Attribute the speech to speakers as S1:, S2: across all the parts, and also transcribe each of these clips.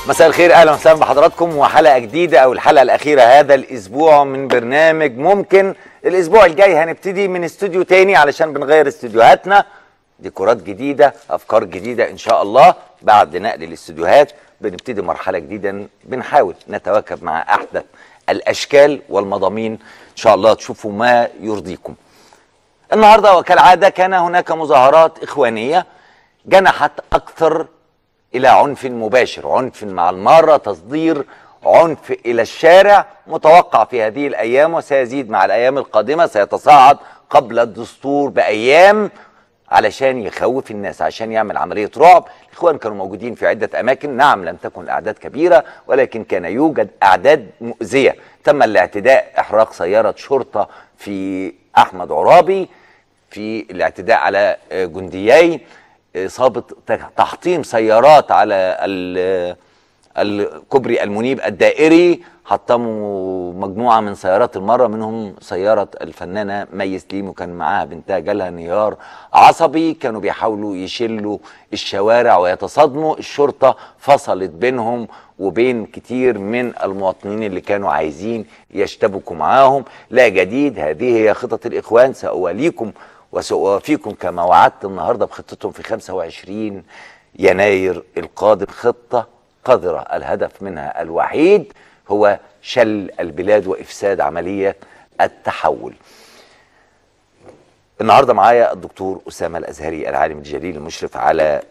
S1: مساء الخير اهلا وسهلا بحضراتكم وحلقه جديده او الحلقه الاخيره هذا الاسبوع من برنامج ممكن الاسبوع الجاي هنبتدي من استوديو تاني علشان بنغير استوديوهاتنا ديكورات جديده افكار جديده ان شاء الله بعد نقل الاستوديوهات بنبتدي مرحله جديده بنحاول نتواكب مع احدث الاشكال والمضامين ان شاء الله تشوفوا ما يرضيكم النهارده وكالعاده كان هناك مظاهرات اخوانيه جنحت اكثر الى عنف مباشر عنف مع الماره تصدير عنف الى الشارع متوقع في هذه الايام وسيزيد مع الايام القادمه سيتصاعد قبل الدستور بايام علشان يخوف الناس عشان يعمل عمليه رعب الاخوان كانوا موجودين في عده اماكن نعم لم تكن الاعداد كبيره ولكن كان يوجد اعداد مؤذيه تم الاعتداء احراق سياره شرطه في احمد عرابي في الاعتداء على جنديين اصابه تحطيم سيارات على الكوبري المنيب الدائري حطموا مجموعه من سيارات المره منهم سياره الفنانه مي سليم وكان معاها بنتها جالها انهيار عصبي كانوا بيحاولوا يشلوا الشوارع ويتصادموا الشرطه فصلت بينهم وبين كتير من المواطنين اللي كانوا عايزين يشتبكوا معاهم لا جديد هذه هي خطط الاخوان ساواليكم وسأوافيكم كما وعدت النهارده بخطتهم في 25 يناير القادم خطه قذره الهدف منها الوحيد هو شل البلاد وافساد عمليه التحول. النهارده معايا الدكتور اسامه الازهري العالم الجليل المشرف على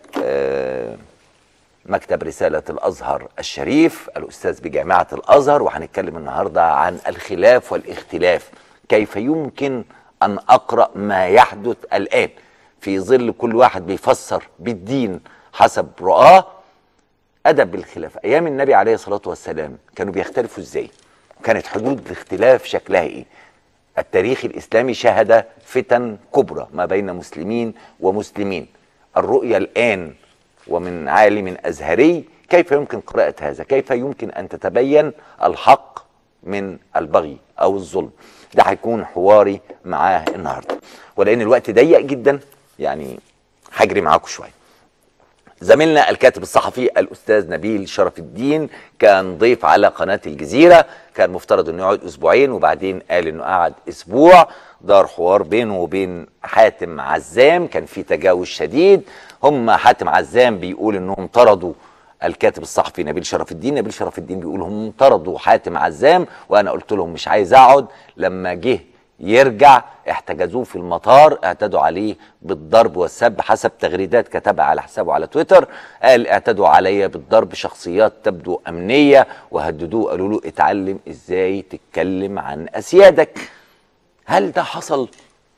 S1: مكتب رساله الازهر الشريف الاستاذ بجامعه الازهر وهنتكلم النهارده عن الخلاف والاختلاف كيف يمكن أن أقرأ ما يحدث الآن في ظل كل واحد بيفسر بالدين حسب رؤاه أدب الخلاف أيام النبي عليه الصلاة والسلام كانوا بيختلفوا إزاي كانت حدود الاختلاف شكلها إيه التاريخ الإسلامي شهد فتن كبرى ما بين مسلمين ومسلمين الرؤية الآن ومن عالم أزهري كيف يمكن قراءة هذا كيف يمكن أن تتبين الحق من البغي أو الظلم ده هيكون حواري معاه النهارده ولان الوقت ضيق جدا يعني هجري معاكم شويه زميلنا الكاتب الصحفي الاستاذ نبيل شرف الدين كان ضيف على قناه الجزيره كان مفترض انه يقعد اسبوعين وبعدين قال انه قعد اسبوع دار حوار بينه وبين حاتم عزام كان في تجاوز شديد هم حاتم عزام بيقول انهم طردوا الكاتب الصحفي نبيل شرف الدين نبيل شرف الدين بيقول هم طردوا حاتم عزام وانا قلت لهم مش عايز اقعد لما جه يرجع احتجزوه في المطار اعتدوا عليه بالضرب والسب حسب تغريدات كتبها على حسابه على تويتر قال اعتدوا عليا بالضرب شخصيات تبدو امنيه وهددوه قالوا له اتعلم ازاي تتكلم عن اسيادك هل ده حصل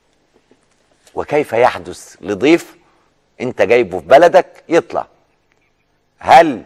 S1: وكيف يحدث لضيف انت جايبه في بلدك يطلع هل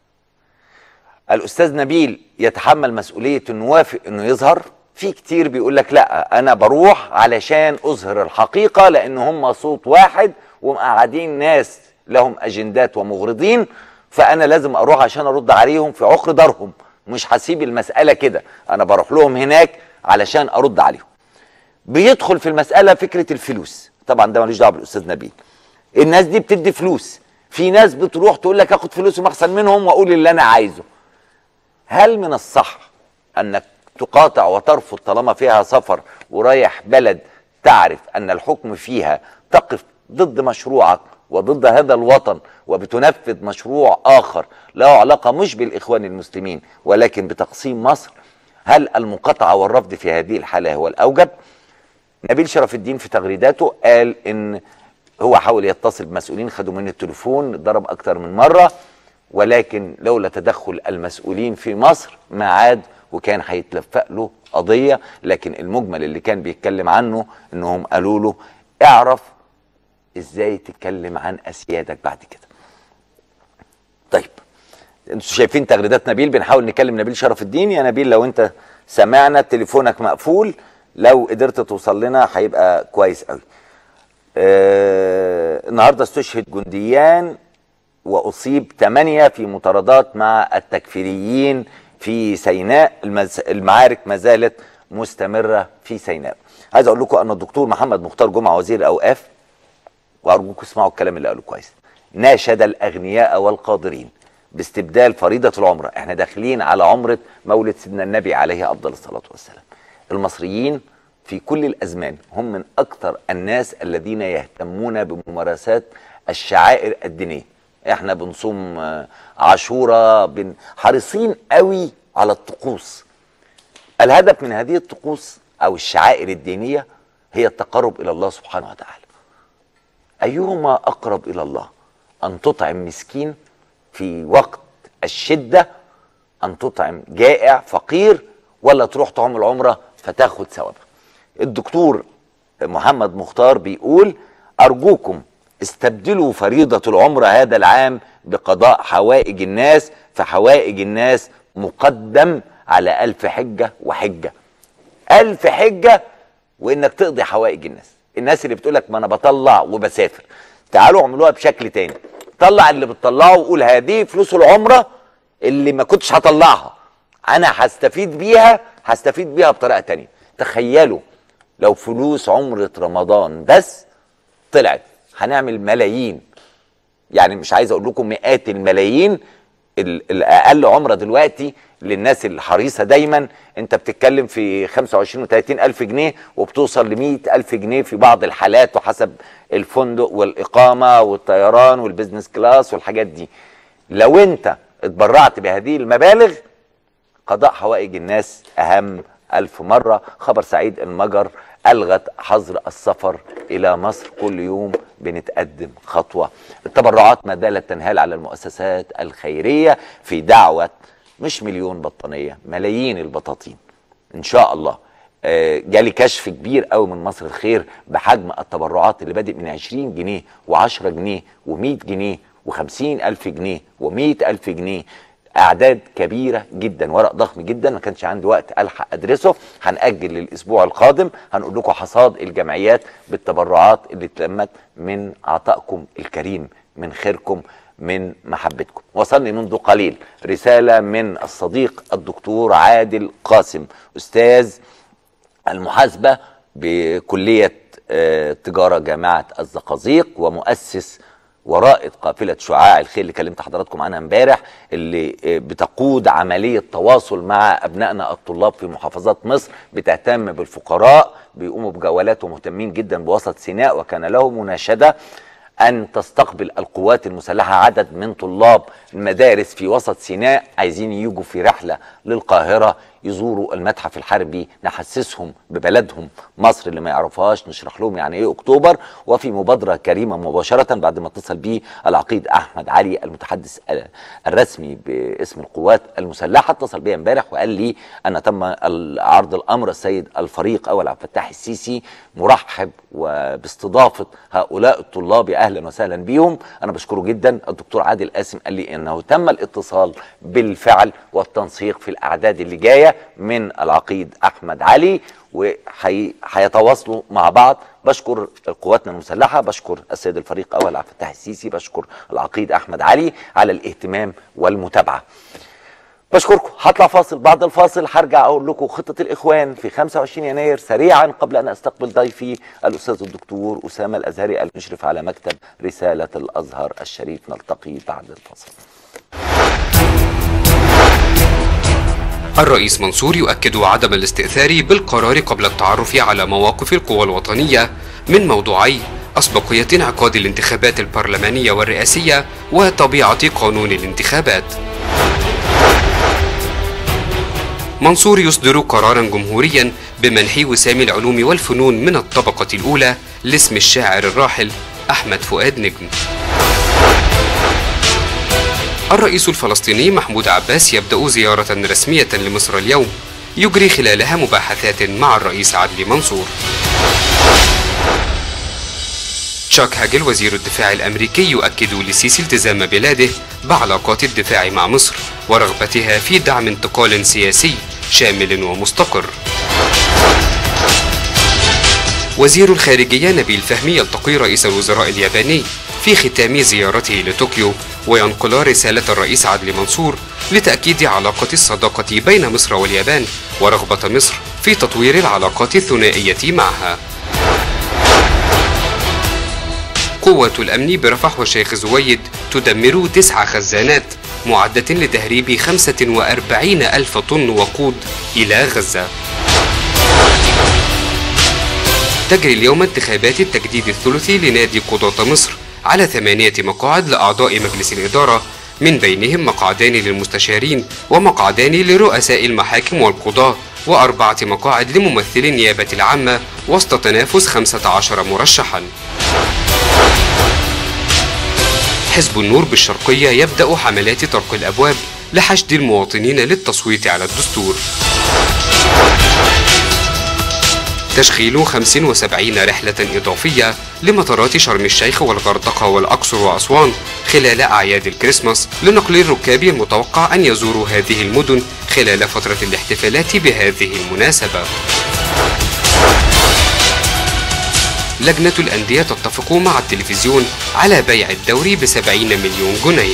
S1: الاستاذ نبيل يتحمل مسؤوليه انه يوافق انه يظهر في كتير بيقول لك لا انا بروح علشان اظهر الحقيقه لان هم صوت واحد ومقعدين ناس لهم اجندات ومغرضين فانا لازم اروح عشان ارد عليهم في عقر دارهم مش هسيب المساله كده انا بروح لهم هناك علشان ارد عليهم بيدخل في المساله فكره الفلوس طبعا ده ملوش دعوه بالاستاذ نبيل الناس دي بتدي فلوس في ناس بتروح تقول لك اخد فلوسهم احسن منهم واقول اللي انا عايزه هل من الصح انك تقاطع وترفض طالما فيها سفر ورايح بلد تعرف ان الحكم فيها تقف ضد مشروعك وضد هذا الوطن وبتنفذ مشروع اخر له علاقه مش بالاخوان المسلمين ولكن بتقسيم مصر هل المقاطعه والرفض في هذه الحاله هو الاوجب نبيل شرف الدين في تغريداته قال ان هو حاول يتصل بمسؤولين خدوا منه التليفون ضرب اكتر من مره ولكن لولا تدخل المسؤولين في مصر ما عاد وكان هيتلفق له قضيه لكن المجمل اللي كان بيتكلم عنه انهم قالوا له اعرف ازاي تتكلم عن اسيادك بعد كده. طيب انتوا شايفين تغريدات نبيل بنحاول نكلم نبيل شرف الدين يا نبيل لو انت سمعنا تليفونك مقفول لو قدرت توصل لنا هيبقى كويس قوي. آه النهارده استشهد جنديان واصيب ثمانيه في مطاردات مع التكفيريين في سيناء المز... المعارك ما زالت مستمره في سيناء. عايز اقول لكم ان الدكتور محمد مختار جمعه وزير الاوقاف وارجوكم اسمعوا الكلام اللي قاله كويس. ناشد الاغنياء والقادرين باستبدال فريضه العمره احنا داخلين على عمره مولد سيدنا النبي عليه افضل الصلاه والسلام المصريين في كل الازمان هم من اكثر الناس الذين يهتمون بممارسات الشعائر الدينيه احنا بنصوم آه، عاشوراء بن حريصين قوي على الطقوس الهدف من هذه الطقوس او الشعائر الدينيه هي التقرب الى الله سبحانه وتعالى ايهما اقرب الى الله ان تطعم مسكين في وقت الشده ان تطعم جائع فقير ولا تروح تعمل عمره فتاخد ثوابها الدكتور محمد مختار بيقول ارجوكم استبدلوا فريضه العمره هذا العام بقضاء حوائج الناس فحوائج الناس مقدم على ألف حجة وحجة ألف حجة وإنك تقضي حوائج الناس الناس اللي بتقولك ما أنا بطلع وبسافر تعالوا اعملوها بشكل تاني طلع اللي بتطلعه وقول هذه فلوس العمرة اللي ما كنتش هطلعها أنا هستفيد بيها هستفيد بيها بطريقة تانية تخيلوا لو فلوس عمرة رمضان بس طلعت هنعمل ملايين يعني مش عايز اقول لكم مئات الملايين ال- الاقل عمره دلوقتي للناس الحريصه دايما انت بتتكلم في 25 و 30 الف جنيه وبتوصل ل 100 الف جنيه في بعض الحالات وحسب الفندق والاقامه والطيران والبزنس كلاس والحاجات دي لو انت اتبرعت بهذه المبالغ قضاء حوائج الناس أهم ألف مرة خبر سعيد المجر ألغت حظر السفر إلى مصر كل يوم بنتقدم خطوة التبرعات ما زالت تنهال على المؤسسات الخيرية في دعوة مش مليون بطانية ملايين البطاطين إن شاء الله آه، جالي كشف كبير قوي من مصر الخير بحجم التبرعات اللي بادئ من 20 جنيه و10 جنيه و100 جنيه و50 ألف جنيه و100 ألف جنيه اعداد كبيره جدا ورق ضخم جدا ما كانش عندي وقت الحق ادرسه هنأجل للاسبوع القادم هنقول لكم حصاد الجمعيات بالتبرعات اللي اتلمت من عطائكم الكريم من خيركم من محبتكم وصلني منذ قليل رساله من الصديق الدكتور عادل قاسم استاذ المحاسبه بكليه آه، تجاره جامعه الزقازيق ومؤسس ورائد قافله شعاع الخير اللي كلمت حضراتكم عنها امبارح اللي آه، بتقود عمليه تواصل مع ابنائنا الطلاب في محافظات مصر بتهتم بالفقراء بيقوموا بجولات ومهتمين جدا بوسط سيناء وكان له مناشده أن تستقبل القوات المسلحة عدد من طلاب المدارس في وسط سيناء عايزين يجوا في رحلة للقاهرة يزوروا المتحف الحربي نحسسهم ببلدهم مصر اللي ما يعرفهاش نشرح لهم يعني ايه اكتوبر وفي مبادرة كريمة مباشرة بعد ما اتصل بي العقيد احمد علي المتحدث الرسمي باسم القوات المسلحة اتصل بي امبارح وقال لي ان تم عرض الامر السيد الفريق اول عبد الفتاح السيسي مرحب وباستضافة هؤلاء الطلاب اهلا وسهلا بيهم انا بشكره جدا الدكتور عادل قاسم قال لي انه تم الاتصال بالفعل والتنسيق في الاعداد اللي جايه من العقيد احمد علي وهيتواصلوا مع بعض بشكر قواتنا المسلحه بشكر السيد الفريق اول عبد الفتاح السيسي بشكر العقيد احمد علي على الاهتمام والمتابعه بشكركم هطلع فاصل بعد الفاصل هرجع اقول لكم خطه الاخوان في 25 يناير سريعا قبل ان استقبل ضيفي الاستاذ الدكتور اسامه الازهري المشرف على مكتب رساله الازهر الشريف نلتقي بعد الفاصل
S2: الرئيس منصور يؤكد عدم الاستئثار بالقرار قبل التعرف على مواقف القوى الوطنية من موضوعي أسبقية انعقاد الانتخابات البرلمانية والرئاسية وطبيعة قانون الانتخابات منصور يصدر قرارا جمهوريا بمنح وسام العلوم والفنون من الطبقة الأولى لاسم الشاعر الراحل أحمد فؤاد نجم الرئيس الفلسطيني محمود عباس يبدأ زيارة رسمية لمصر اليوم يجري خلالها مباحثات مع الرئيس عدلي منصور تشاك هاجل وزير الدفاع الأمريكي يؤكد لسيسي التزام بلاده بعلاقات الدفاع مع مصر ورغبتها في دعم انتقال سياسي شامل ومستقر وزير الخارجية نبيل فهمي يلتقي رئيس الوزراء الياباني في ختام زيارته لطوكيو وينقل رسالة الرئيس عدلي منصور لتأكيد علاقة الصداقة بين مصر واليابان ورغبة مصر في تطوير العلاقات الثنائية معها قوة الأمن برفح وشيخ زويد تدمر تسع خزانات معدة لتهريب 45 ألف طن وقود إلى غزة تجري اليوم انتخابات التجديد الثلثي لنادي قضاة مصر على ثمانية مقاعد لأعضاء مجلس الإدارة من بينهم مقعدان للمستشارين ومقعدان لرؤساء المحاكم والقضاة وأربعة مقاعد لممثل النيابة العامة وسط تنافس 15 مرشحا حزب النور بالشرقية يبدأ حملات طرق الأبواب لحشد المواطنين للتصويت على الدستور تشغيل 75 رحلة إضافية لمطارات شرم الشيخ والغردقة والأقصر وأسوان خلال أعياد الكريسماس لنقل الركاب المتوقع أن يزوروا هذه المدن خلال فترة الاحتفالات بهذه المناسبة. لجنة الأندية تتفق مع التلفزيون على بيع الدوري بسبعين مليون جنيه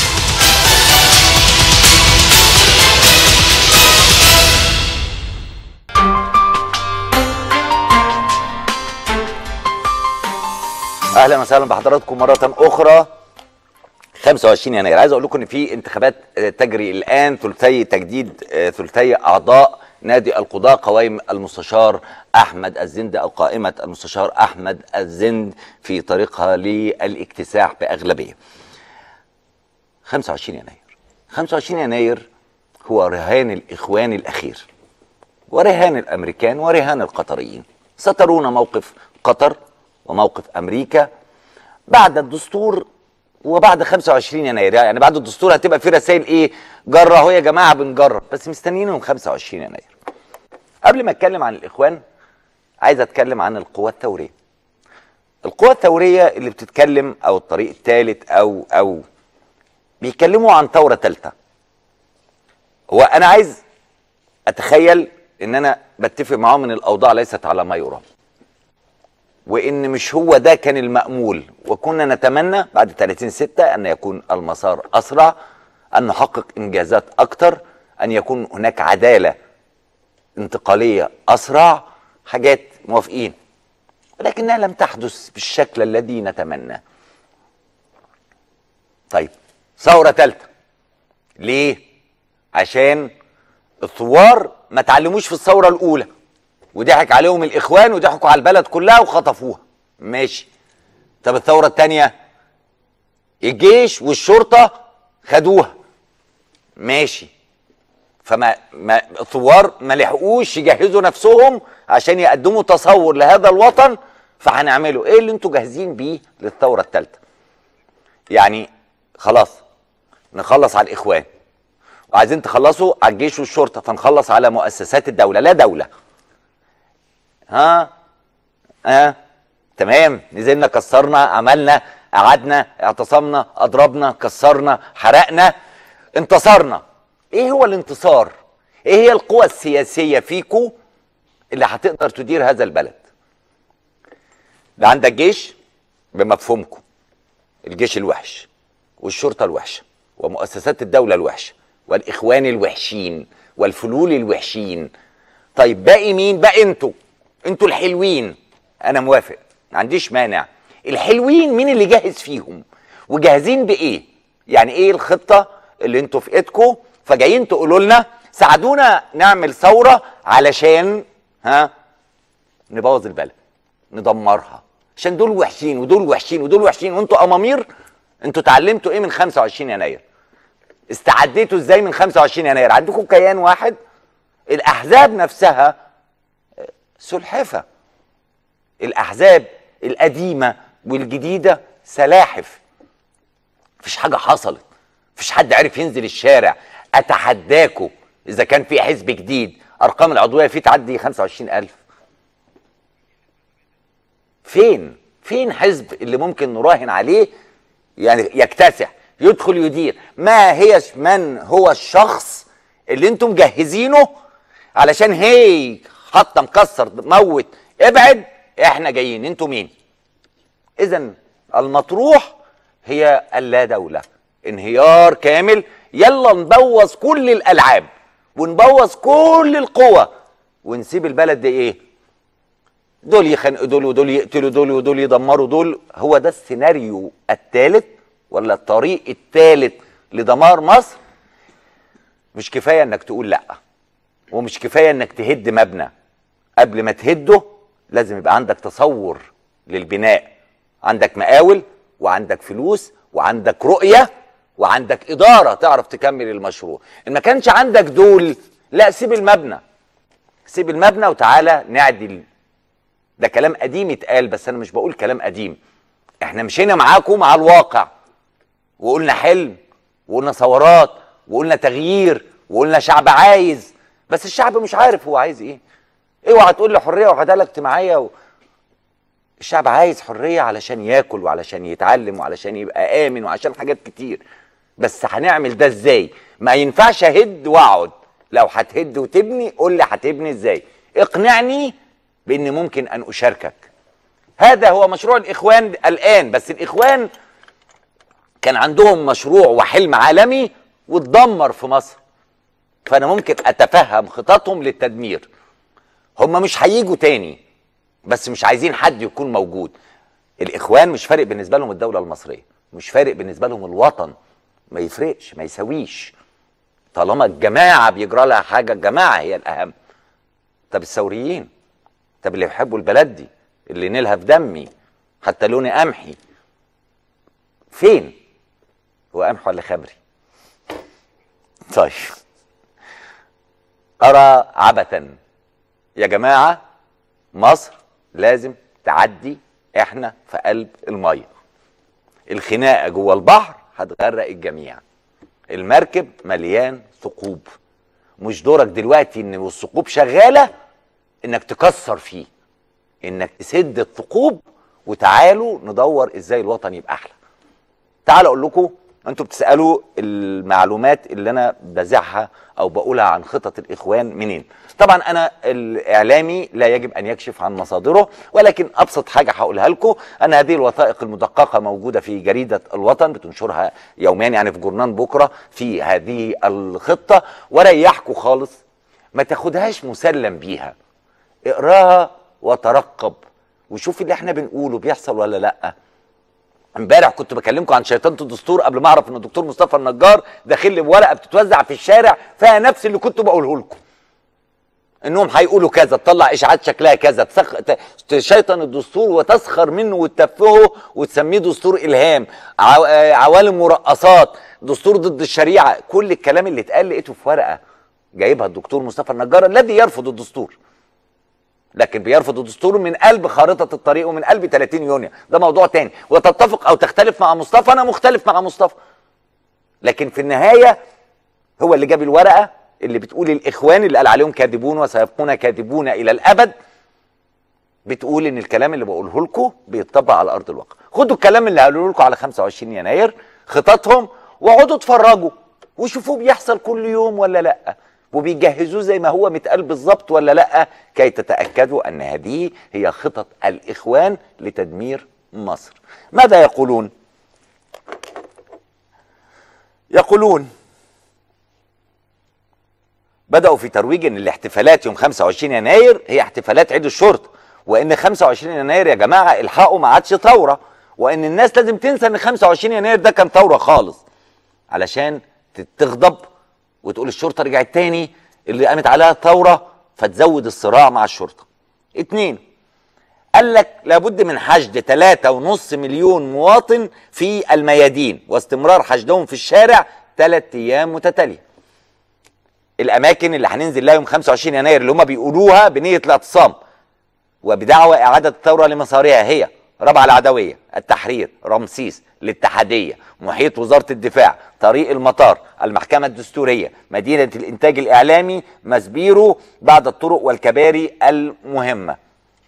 S1: اهلا وسهلا بحضراتكم مره اخرى 25 يناير عايز اقول لكم ان في انتخابات آه، تجري الان ثلثي تجديد آه، ثلثي اعضاء نادي القضاء قوائم المستشار احمد الزند او قائمه المستشار احمد الزند في طريقها للاكتساح باغلبيه 25 يناير 25 يناير هو رهان الاخوان الاخير ورهان الامريكان ورهان القطريين سترون موقف قطر وموقف امريكا بعد الدستور وبعد 25 يناير يعني بعد الدستور هتبقى في رسائل ايه جرة اهو يا جماعه بنجرب بس مستنيينهم 25 يناير قبل ما اتكلم عن الاخوان عايز اتكلم عن القوى الثوريه القوى الثوريه اللي بتتكلم او الطريق الثالث او او بيتكلموا عن ثوره ثالثه هو انا عايز اتخيل ان انا بتفق معاهم ان الاوضاع ليست على ما يرام وان مش هو ده كان المأمول وكنا نتمنى بعد 30 6 ان يكون المسار اسرع ان نحقق انجازات اكتر ان يكون هناك عدالة انتقالية اسرع حاجات موافقين ولكنها لم تحدث بالشكل الذي نتمنى طيب ثورة ثالثة ليه عشان الثوار ما تعلموش في الثورة الاولى وضحك عليهم الاخوان وضحكوا على البلد كلها وخطفوها ماشي طب الثوره الثانيه الجيش والشرطه خدوها ماشي فما ما الثوار ما لحقوش يجهزوا نفسهم عشان يقدموا تصور لهذا الوطن فهنعمله ايه اللي انتوا جاهزين بيه للثوره الثالثه يعني خلاص نخلص على الاخوان وعايزين تخلصوا على الجيش والشرطه فنخلص على مؤسسات الدوله لا دوله ها ها تمام نزلنا كسرنا عملنا قعدنا اعتصمنا اضربنا كسرنا حرقنا انتصرنا ايه هو الانتصار ايه هي القوى السياسيه فيكو اللي هتقدر تدير هذا البلد ده عندك جيش بمفهومكم الجيش الوحش والشرطه الوحشه ومؤسسات الدوله الوحشه والاخوان الوحشين والفلول الوحشين طيب باقي مين باقي انتوا انتوا الحلوين انا موافق ما عنديش مانع الحلوين مين اللي جاهز فيهم وجاهزين بايه يعني ايه الخطه اللي انتوا في ايدكم فجايين تقولوا لنا ساعدونا نعمل ثوره علشان ها نبوظ البلد ندمرها عشان دول وحشين ودول وحشين ودول وحشين وانتوا امامير انتوا اتعلمتوا ايه من 25 يناير استعديتوا ازاي من 25 يناير عندكم كيان واحد الاحزاب نفسها سلحفة الأحزاب القديمة والجديدة سلاحف مفيش حاجة حصلت مفيش حد عرف ينزل الشارع أتحداكوا إذا كان في حزب جديد أرقام العضوية فيه تعدي 25000 فين فين حزب اللي ممكن نراهن عليه يعني يكتسح يدخل يدير ما هي من هو الشخص اللي انتم مجهزينه علشان هي حتى مكسر موت ابعد احنا جايين انتوا مين اذا المطروح هي اللا دولة انهيار كامل يلا نبوظ كل الالعاب ونبوظ كل القوى ونسيب البلد دي ايه دول يخنقوا دول ودول يقتلوا دول ودول يدمروا دول هو ده السيناريو الثالث ولا الطريق الثالث لدمار مصر مش كفايه انك تقول لا ومش كفايه انك تهد مبنى قبل ما تهده لازم يبقى عندك تصور للبناء عندك مقاول وعندك فلوس وعندك رؤيه وعندك اداره تعرف تكمل المشروع ان ما كانش عندك دول لا سيب المبنى سيب المبنى وتعالى نعدل ده كلام قديم اتقال بس انا مش بقول كلام قديم احنا مشينا معاكم مع الواقع وقلنا حلم وقلنا ثورات وقلنا تغيير وقلنا شعب عايز بس الشعب مش عارف هو عايز ايه اوعى تقول لي حريه وعداله اجتماعيه و... الشعب عايز حريه علشان ياكل وعلشان يتعلم وعلشان يبقى امن وعشان حاجات كتير بس هنعمل ده ازاي ما ينفعش اهد واقعد لو هتهد وتبني قول لي هتبني ازاي اقنعني بان ممكن ان اشاركك هذا هو مشروع الاخوان الان بس الاخوان كان عندهم مشروع وحلم عالمي واتدمر في مصر فانا ممكن اتفهم خططهم للتدمير هم مش هيجوا تاني بس مش عايزين حد يكون موجود الاخوان مش فارق بالنسبه لهم الدوله المصريه مش فارق بالنسبه لهم الوطن ما يفرقش ما يساويش طالما الجماعه بيجرى لها حاجه الجماعه هي الاهم طب الثوريين طب اللي يحبوا البلد دي اللي نيلها في دمي حتى لوني قمحي فين هو قمح ولا خبري طيب ارى عبثا يا جماعه مصر لازم تعدي احنا في قلب الميه الخناقه جوه البحر هتغرق الجميع المركب مليان ثقوب مش دورك دلوقتي ان والثقوب شغاله انك تكسر فيه انك تسد الثقوب وتعالوا ندور ازاي الوطن يبقى احلى تعالوا اقول لكم انتوا بتسالوا المعلومات اللي انا بذاعها او بقولها عن خطط الاخوان منين طبعا انا الاعلامي لا يجب ان يكشف عن مصادره ولكن ابسط حاجه هقولها لكم ان هذه الوثائق المدققه موجوده في جريده الوطن بتنشرها يوميا يعني في جورنان بكره في هذه الخطه وريحكم خالص ما تاخدهاش مسلم بيها اقراها وترقب وشوف اللي احنا بنقوله بيحصل ولا لا امبارح كنت بكلمكم عن شيطنه الدستور قبل ما اعرف ان الدكتور مصطفى النجار داخل لي بورقه بتتوزع في الشارع فيها نفس اللي كنت بقوله لكم انهم هيقولوا كذا تطلع اشاعات شكلها كذا تسخ... تشيطن الدستور وتسخر منه وتتفهه وتسميه دستور الهام عو... عوالم مرقصات دستور ضد الشريعه كل الكلام اللي اتقال لقيته في ورقه جايبها الدكتور مصطفى النجار الذي يرفض الدستور لكن بيرفض الدستور من قلب خارطه الطريق ومن قلب 30 يونيو ده موضوع تاني وتتفق او تختلف مع مصطفى انا مختلف مع مصطفى لكن في النهايه هو اللي جاب الورقه اللي بتقول الاخوان اللي قال عليهم كاذبون وسيبقون كاذبون الى الابد بتقول ان الكلام اللي بقوله لكم بيتطبق على ارض الواقع خدوا الكلام اللي قالوا لكم على 25 يناير خططهم واقعدوا اتفرجوا وشوفوه بيحصل كل يوم ولا لا وبيجهزوه زي ما هو متقال بالظبط ولا لا كي تتاكدوا ان هذه هي خطط الاخوان لتدمير مصر ماذا يقولون يقولون بدأوا في ترويج ان الاحتفالات يوم 25 يناير هي احتفالات عيد الشرطة وان 25 يناير يا جماعة الحقوا ما عادش ثورة وان الناس لازم تنسى ان 25 يناير ده كان ثورة خالص علشان تغضب وتقول الشرطة رجعت تاني اللي قامت عليها ثورة فتزود الصراع مع الشرطة اتنين قال لك لابد من حشد ثلاثة ونص مليون مواطن في الميادين واستمرار حشدهم في الشارع ثلاث ايام متتاليه الاماكن اللي هننزل لها يوم 25 يناير اللي هم بيقولوها بنيه الاعتصام وبدعوى اعاده الثوره لمسارها هي ربع العدويه التحرير رمسيس الاتحاديه محيط وزاره الدفاع طريق المطار المحكمه الدستوريه مدينه الانتاج الاعلامي مسبيرو بعد الطرق والكباري المهمه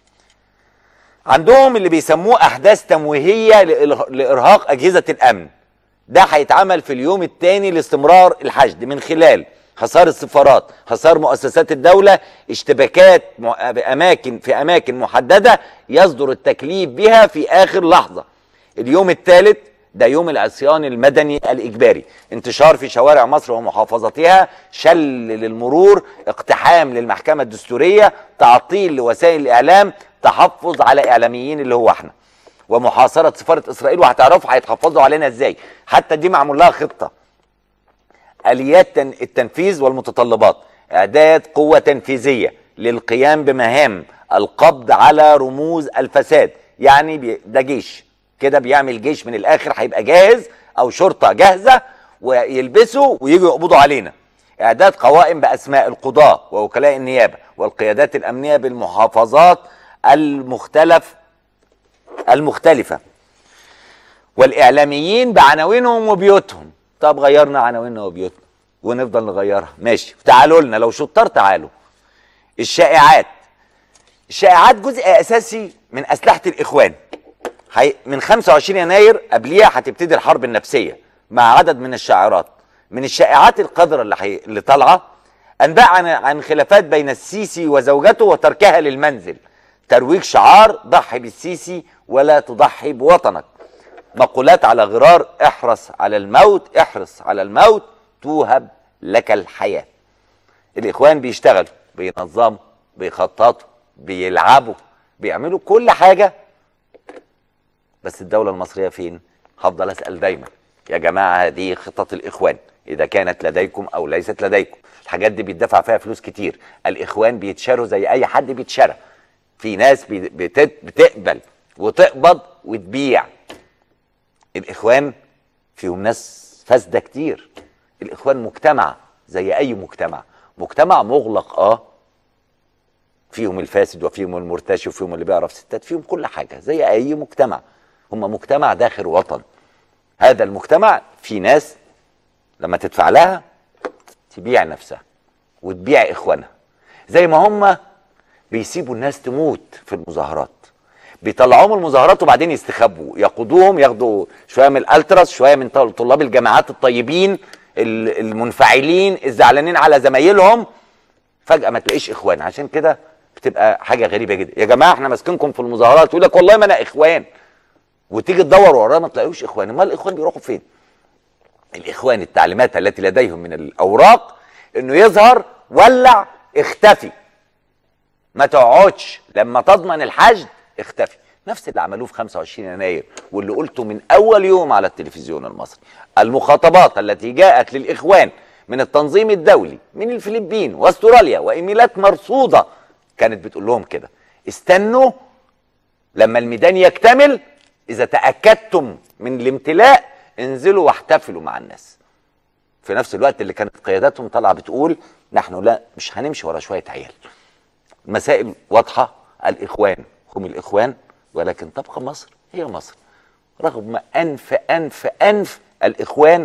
S1: عندهم اللي بيسموه احداث تمويهيه لارهاق اجهزه الامن ده هيتعمل في اليوم الثاني لاستمرار الحشد من خلال حصار السفارات حصار مؤسسات الدولة اشتباكات بأماكن في أماكن محددة يصدر التكليف بها في آخر لحظة اليوم الثالث ده يوم العصيان المدني الإجباري انتشار في شوارع مصر ومحافظتها شل للمرور اقتحام للمحكمة الدستورية تعطيل لوسائل الإعلام تحفظ على إعلاميين اللي هو احنا ومحاصرة سفارة إسرائيل وهتعرفوا هيتحفظوا علينا ازاي حتى دي معمول لها خطة اليات تن- التنفيذ والمتطلبات اعداد قوه تنفيذيه للقيام بمهام القبض على رموز الفساد يعني بي- ده جيش كده بيعمل جيش من الاخر هيبقى جاهز او شرطه جاهزه ويلبسوا ويجوا يقبضوا علينا اعداد قوائم باسماء القضاه ووكلاء النيابه والقيادات الامنيه بالمحافظات المختلف المختلفه والاعلاميين بعناوينهم وبيوتهم طب غيرنا عناويننا وبيوتنا ونفضل نغيرها ماشي تعالوا لنا لو شطار تعالوا الشائعات الشائعات جزء اساسي من اسلحه الاخوان هي من 25 يناير قبليها هتبتدي الحرب النفسيه مع عدد من الشائعات من الشائعات القذره اللي حي... اللي طالعه انباء عن عن خلافات بين السيسي وزوجته وتركها للمنزل ترويج شعار ضحي بالسيسي ولا تضحي بوطنك مقولات على غرار احرص على الموت احرص على الموت توهب لك الحياه الاخوان بيشتغلوا بينظموا بيخططوا بيلعبوا بيعملوا كل حاجه بس الدوله المصريه فين هفضل اسال دايما يا جماعه هذه خطط الاخوان اذا كانت لديكم او ليست لديكم الحاجات دي بيدفع فيها فلوس كتير الاخوان بيتشاروا زي اي حد بيتشرى في ناس بي- بتت- بتقبل وتقبض وتبيع الاخوان فيهم ناس فاسده كتير الاخوان مجتمع زي اي مجتمع مجتمع مغلق اه فيهم الفاسد وفيهم المرتشي وفيهم اللي بيعرف ستات فيهم كل حاجه زي اي مجتمع هم مجتمع داخل وطن هذا المجتمع في ناس لما تدفع لها تبيع نفسها وتبيع اخوانها زي ما هم بيسيبوا الناس تموت في المظاهرات بيطلعوهم المظاهرات وبعدين يستخبوا يقودوهم ياخدوا شويه من الالتراس شويه من طل- طلاب الجامعات الطيبين ال- المنفعلين الزعلانين على زمايلهم فجاه ما تلاقيش اخوان عشان كده بتبقى حاجه غريبه جدا يا جماعه احنا ماسكينكم في المظاهرات يقول لك والله ما انا اخوان وتيجي تدور وراه ما تلاقيوش اخوان امال الاخوان بيروحوا فين الاخوان التعليمات التي لديهم من الاوراق انه يظهر ولع اختفي ما تقعدش لما تضمن الحشد اختفي نفس اللي عملوه في 25 يناير واللي قلته من اول يوم على التلفزيون المصري المخاطبات التي جاءت للاخوان من التنظيم الدولي من الفلبين واستراليا وايميلات مرصوده كانت بتقول لهم كده استنوا لما الميدان يكتمل اذا تاكدتم من الامتلاء انزلوا واحتفلوا مع الناس في نفس الوقت اللي كانت قياداتهم طالعه بتقول نحن لا مش هنمشي ورا شويه عيال مسائل واضحه الاخوان هم الاخوان ولكن تبقى مصر هي مصر رغم انف انف انف الاخوان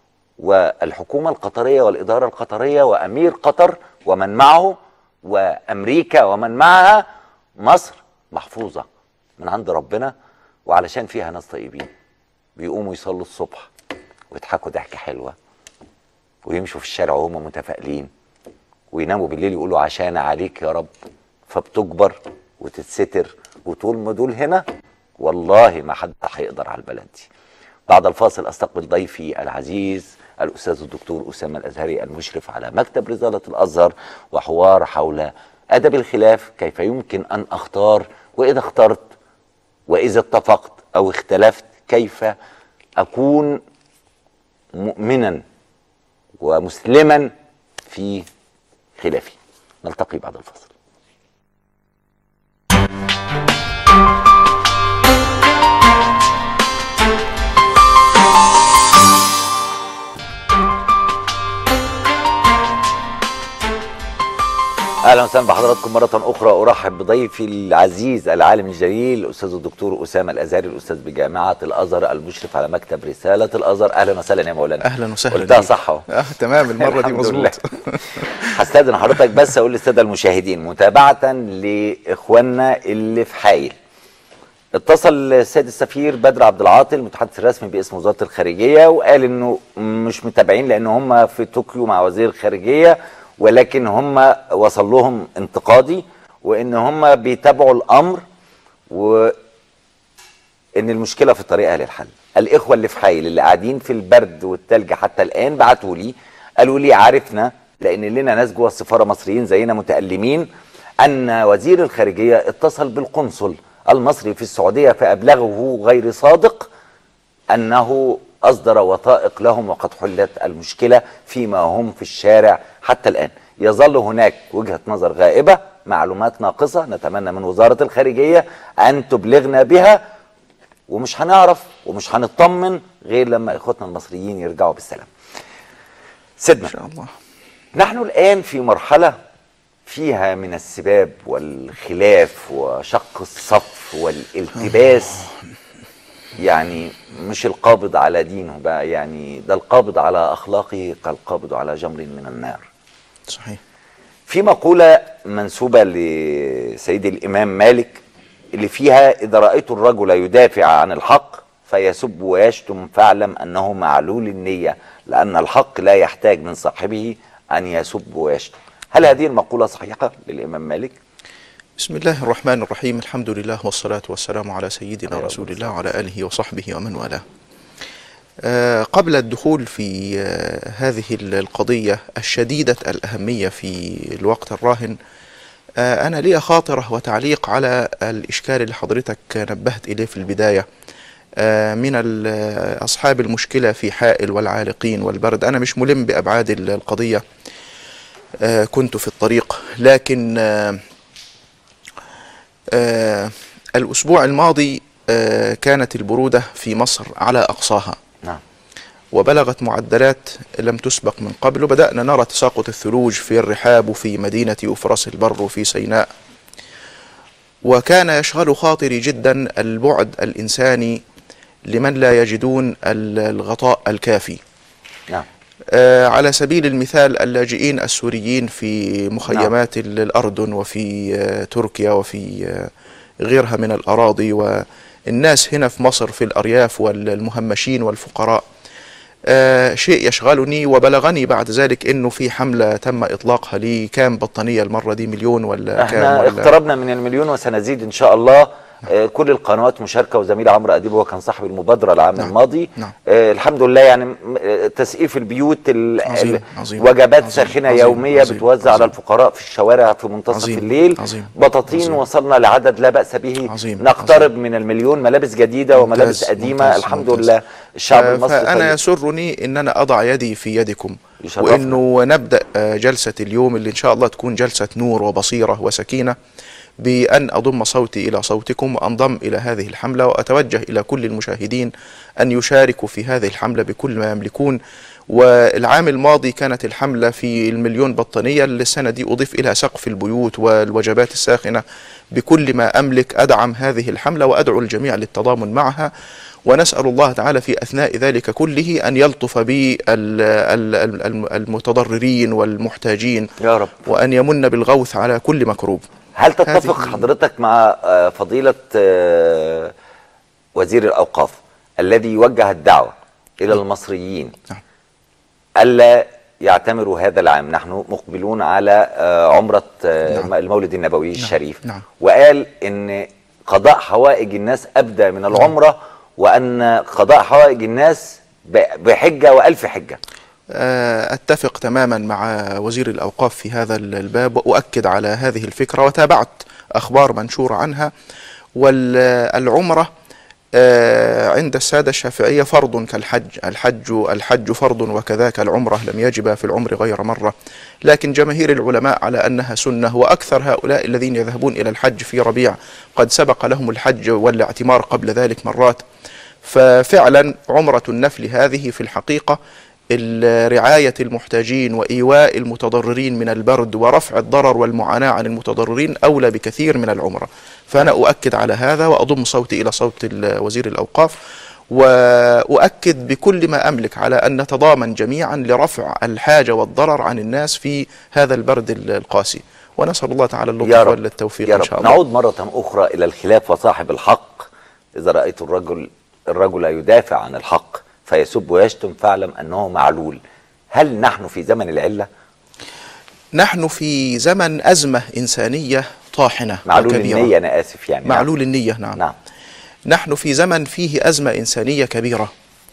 S1: والحكومه القطريه والاداره القطريه وامير قطر ومن معه وامريكا ومن معها مصر محفوظه من عند ربنا وعلشان فيها ناس طيبين بيقوموا يصلوا الصبح ويضحكوا ضحكه حلوه ويمشوا في الشارع وهم متفائلين ويناموا بالليل يقولوا عشان عليك يا رب فبتكبر وتتستر وتقول ما دول هنا والله ما حد هيقدر على البلد دي بعد الفاصل استقبل ضيفي العزيز الاستاذ الدكتور اسامه الازهري المشرف على مكتب رساله الازهر وحوار حول ادب الخلاف كيف يمكن ان اختار واذا اخترت واذا اتفقت او اختلفت كيف اكون مؤمنا ومسلما في خلافي نلتقي بعد الفصل اهلا وسهلا بحضراتكم مره اخرى ارحب بضيفي العزيز العالم الجليل الاستاذ الدكتور اسامه الازهري الاستاذ بجامعه الازهر المشرف على مكتب رساله الازهر اهلا وسهلا يا مولانا
S3: اهلا وسهلا
S1: قلتها
S3: بيك.
S1: صح اهو
S3: اه تمام المره دي
S1: الحمد لله.
S3: مظبوط
S1: هستاذن حضرتك بس اقول للساده المشاهدين متابعه لاخواننا اللي في حايل اتصل السيد السفير بدر عبد العاطي المتحدث الرسمي باسم وزاره الخارجيه وقال انه مش متابعين لان هم في طوكيو مع وزير الخارجيه ولكن هم وصل لهم انتقادي وان هم بيتابعوا الامر و ان المشكله في طريقها للحل الاخوه اللي في حيل اللي قاعدين في البرد والتلج حتى الان بعتوا لي قالوا لي عرفنا لان لنا ناس جوه السفاره مصريين زينا متالمين ان وزير الخارجيه اتصل بالقنصل المصري في السعوديه فابلغه غير صادق انه أصدر وثائق لهم وقد حلت المشكلة فيما هم في الشارع حتى الآن يظل هناك وجهة نظر غائبة معلومات ناقصة نتمنى من وزارة الخارجية أن تبلغنا بها ومش هنعرف ومش هنطمن غير لما إخوتنا المصريين يرجعوا بالسلام سيدنا
S3: ان شاء الله
S1: نحن الآن في مرحلة فيها من السباب والخلاف وشق الصف والالتباس يعني مش القابض على دينه بقى يعني ده القابض على أخلاقه كالقابض على جمر من النار
S3: صحيح
S1: في مقولة منسوبة لسيدي الإمام مالك اللي فيها إذا رأيت الرجل يدافع عن الحق فيسب ويشتم فاعلم أنه معلول النية لأن الحق لا يحتاج من صاحبه أن يسب ويشتم هل هذه المقولة صحيحة للإمام مالك؟
S3: بسم الله الرحمن الرحيم الحمد لله والصلاة والسلام على سيدنا
S1: عليه
S3: رسول
S1: الصلاة
S3: الله وعلى آله وصحبه ومن والاه آه، قبل الدخول في آه، هذه ال- القضية الشديدة الأهمية في الوقت الراهن آه، أنا لي خاطرة وتعليق على الإشكال اللي حضرتك نبهت إليه في البداية آه، من ال- أصحاب المشكلة في حائل والعالقين والبرد أنا مش ملم بأبعاد ال- القضية آه، كنت في الطريق لكن آه، آه، الأسبوع الماضي آه، كانت البرودة في مصر على أقصاها
S1: نعم
S3: وبلغت معدلات لم تسبق من قبل وبدأنا نرى تساقط الثلوج في الرحاب وفي مدينة أفرس البر وفي سيناء وكان يشغل خاطري جدا البعد الإنساني لمن لا يجدون ال- الغطاء الكافي
S1: نعم
S3: آه، على سبيل المثال اللاجئين السوريين في مخيمات ال- الأردن وفي آه، تركيا وفي آه، غيرها من الأراضي والناس هنا في مصر في الأرياف والمهمشين والفقراء آه، شيء يشغلني وبلغني بعد ذلك انه في حمله تم اطلاقها لكام بطانيه المره دي مليون ولا كام
S1: احنا
S3: ولا
S1: اقتربنا من المليون وسنزيد ان شاء الله آه، كل القنوات مشاركه وزميل عمرو اديب هو كان صاحب المبادره العام
S3: نعم.
S1: الماضي
S3: نعم.
S1: آه الحمد لله يعني م- آه، تسقيف البيوت ال-
S3: عظيم،
S1: ال-
S3: عظيم،
S1: وجبات
S3: عظيم،
S1: ساخنه
S3: عظيم،
S1: يوميه
S3: عظيم،
S1: بتوزع على
S3: عظيم.
S1: الفقراء في الشوارع في منتصف
S3: عظيم،
S1: الليل
S3: عظيم،
S1: بطاطين
S3: عظيم.
S1: وصلنا لعدد لا باس به
S3: عظيم،
S1: نقترب
S3: عظيم.
S1: من المليون ملابس جديده وملابس
S3: ممتاز،
S1: قديمه
S3: ممتاز،
S1: الحمد
S3: ممتاز.
S1: لله الشعب
S3: ف-
S1: المصري
S3: فأنا
S1: طيب.
S3: يسرني أن أنا أضع يدي في يدكم
S1: يشرفنا.
S3: وأنه نبدأ آه، جلسة اليوم اللي إن شاء الله تكون جلسة نور وبصيرة وسكينة بأن أضم صوتي إلى صوتكم وأنضم إلى هذه الحملة وأتوجه إلى كل المشاهدين أن يشاركوا في هذه الحملة بكل ما يملكون والعام الماضي كانت الحملة في المليون بطانية السنة دي أضيف إلى سقف البيوت والوجبات الساخنة بكل ما أملك أدعم هذه الحملة وأدعو الجميع للتضامن معها ونسأل الله تعالى في أثناء ذلك كله أن يلطف بالمتضررين والمحتاجين
S1: يا رب
S3: وأن يمن بالغوث على كل مكروب
S1: هل تتفق
S3: هذه-
S1: حضرتك مع آه، فضيلة آه، وزير الأوقاف الذي وجه الدعوة إلى المصريين
S3: نعم.
S1: ألا يعتمروا هذا العام نحن مقبلون على آه، عمرة آه،
S3: نعم.
S1: المولد النبوي الشريف
S3: نعم.
S1: وقال إن قضاء حوائج الناس أبدى من العمرة وأن قضاء حوائج الناس ب- بحجة وألف حجة
S3: آه، أتفق تماما مع وزير الأوقاف في هذا الباب وأؤكد على هذه الفكرة وتابعت أخبار منشورة عنها والعمرة آه، عند السادة الشافعية فرض كالحج الحج الحج فرض وكذاك العمرة لم يجب في العمر غير مرة لكن جماهير العلماء على أنها سنة وأكثر هؤلاء الذين يذهبون إلى الحج في ربيع قد سبق لهم الحج والاعتمار قبل ذلك مرات ففعلا عمرة النفل هذه في الحقيقة ال- رعاية المحتاجين وإيواء المتضررين من البرد ورفع الضرر والمعاناة عن المتضررين أولى بكثير من العمرة فأنا أؤكد على هذا وأضم صوتي إلى صوت ال- وزير الأوقاف وأؤكد بكل ما أملك على أن نتضامن جميعا لرفع الحاجة والضرر عن الناس في هذا البرد ال- القاسي ونسأل الله تعالى
S1: يا
S3: اللطف
S1: رب
S3: والتوفيق
S1: يا
S3: إن
S1: رب
S3: شاء الله
S1: نعود مرة أخرى إلى الخلاف وصاحب الحق إذا رأيت الرجل الرجل يدافع عن الحق فيسب ويشتم فاعلم أنه معلول هل نحن في زمن العلة
S3: نحن في زمن أزمة إنسانية طاحنة
S1: معلول
S3: وكبيرة
S1: النية أنا آسف يعني
S3: معلول النية نعم.
S1: نعم
S3: نحن في زمن فيه أزمة إنسانية كبيرة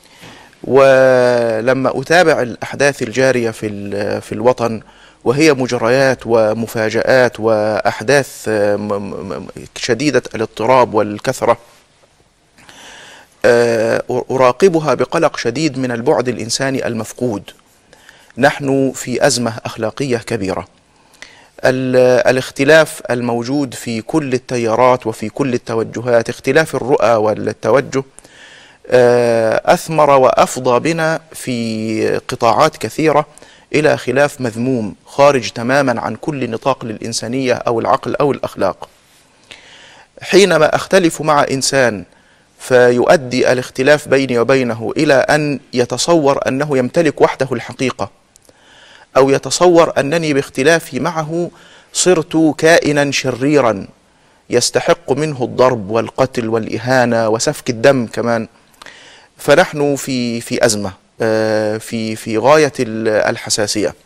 S3: ولما أتابع الأحداث الجارية في ال- في الوطن وهي مجريات ومفاجآت وأحداث م- م- م- شديدة الاضطراب والكثرة آه، أراقبها بقلق شديد من البعد الإنساني المفقود نحن في أزمة أخلاقية كبيرة ال- الاختلاف الموجود في كل التيارات وفي كل التوجهات اختلاف الرؤى والتوجه آه، أثمر وأفضى بنا في قطاعات كثيرة إلى خلاف مذموم خارج تماما عن كل نطاق للإنسانية أو العقل أو الأخلاق حينما أختلف مع إنسان فيؤدي الاختلاف بيني وبينه إلى أن يتصور أنه يمتلك وحده الحقيقة أو يتصور أنني باختلافي معه صرت كائنا شريرا يستحق منه الضرب والقتل والإهانة وسفك الدم كمان فنحن في في أزمة آه، في في غاية ال- الحساسية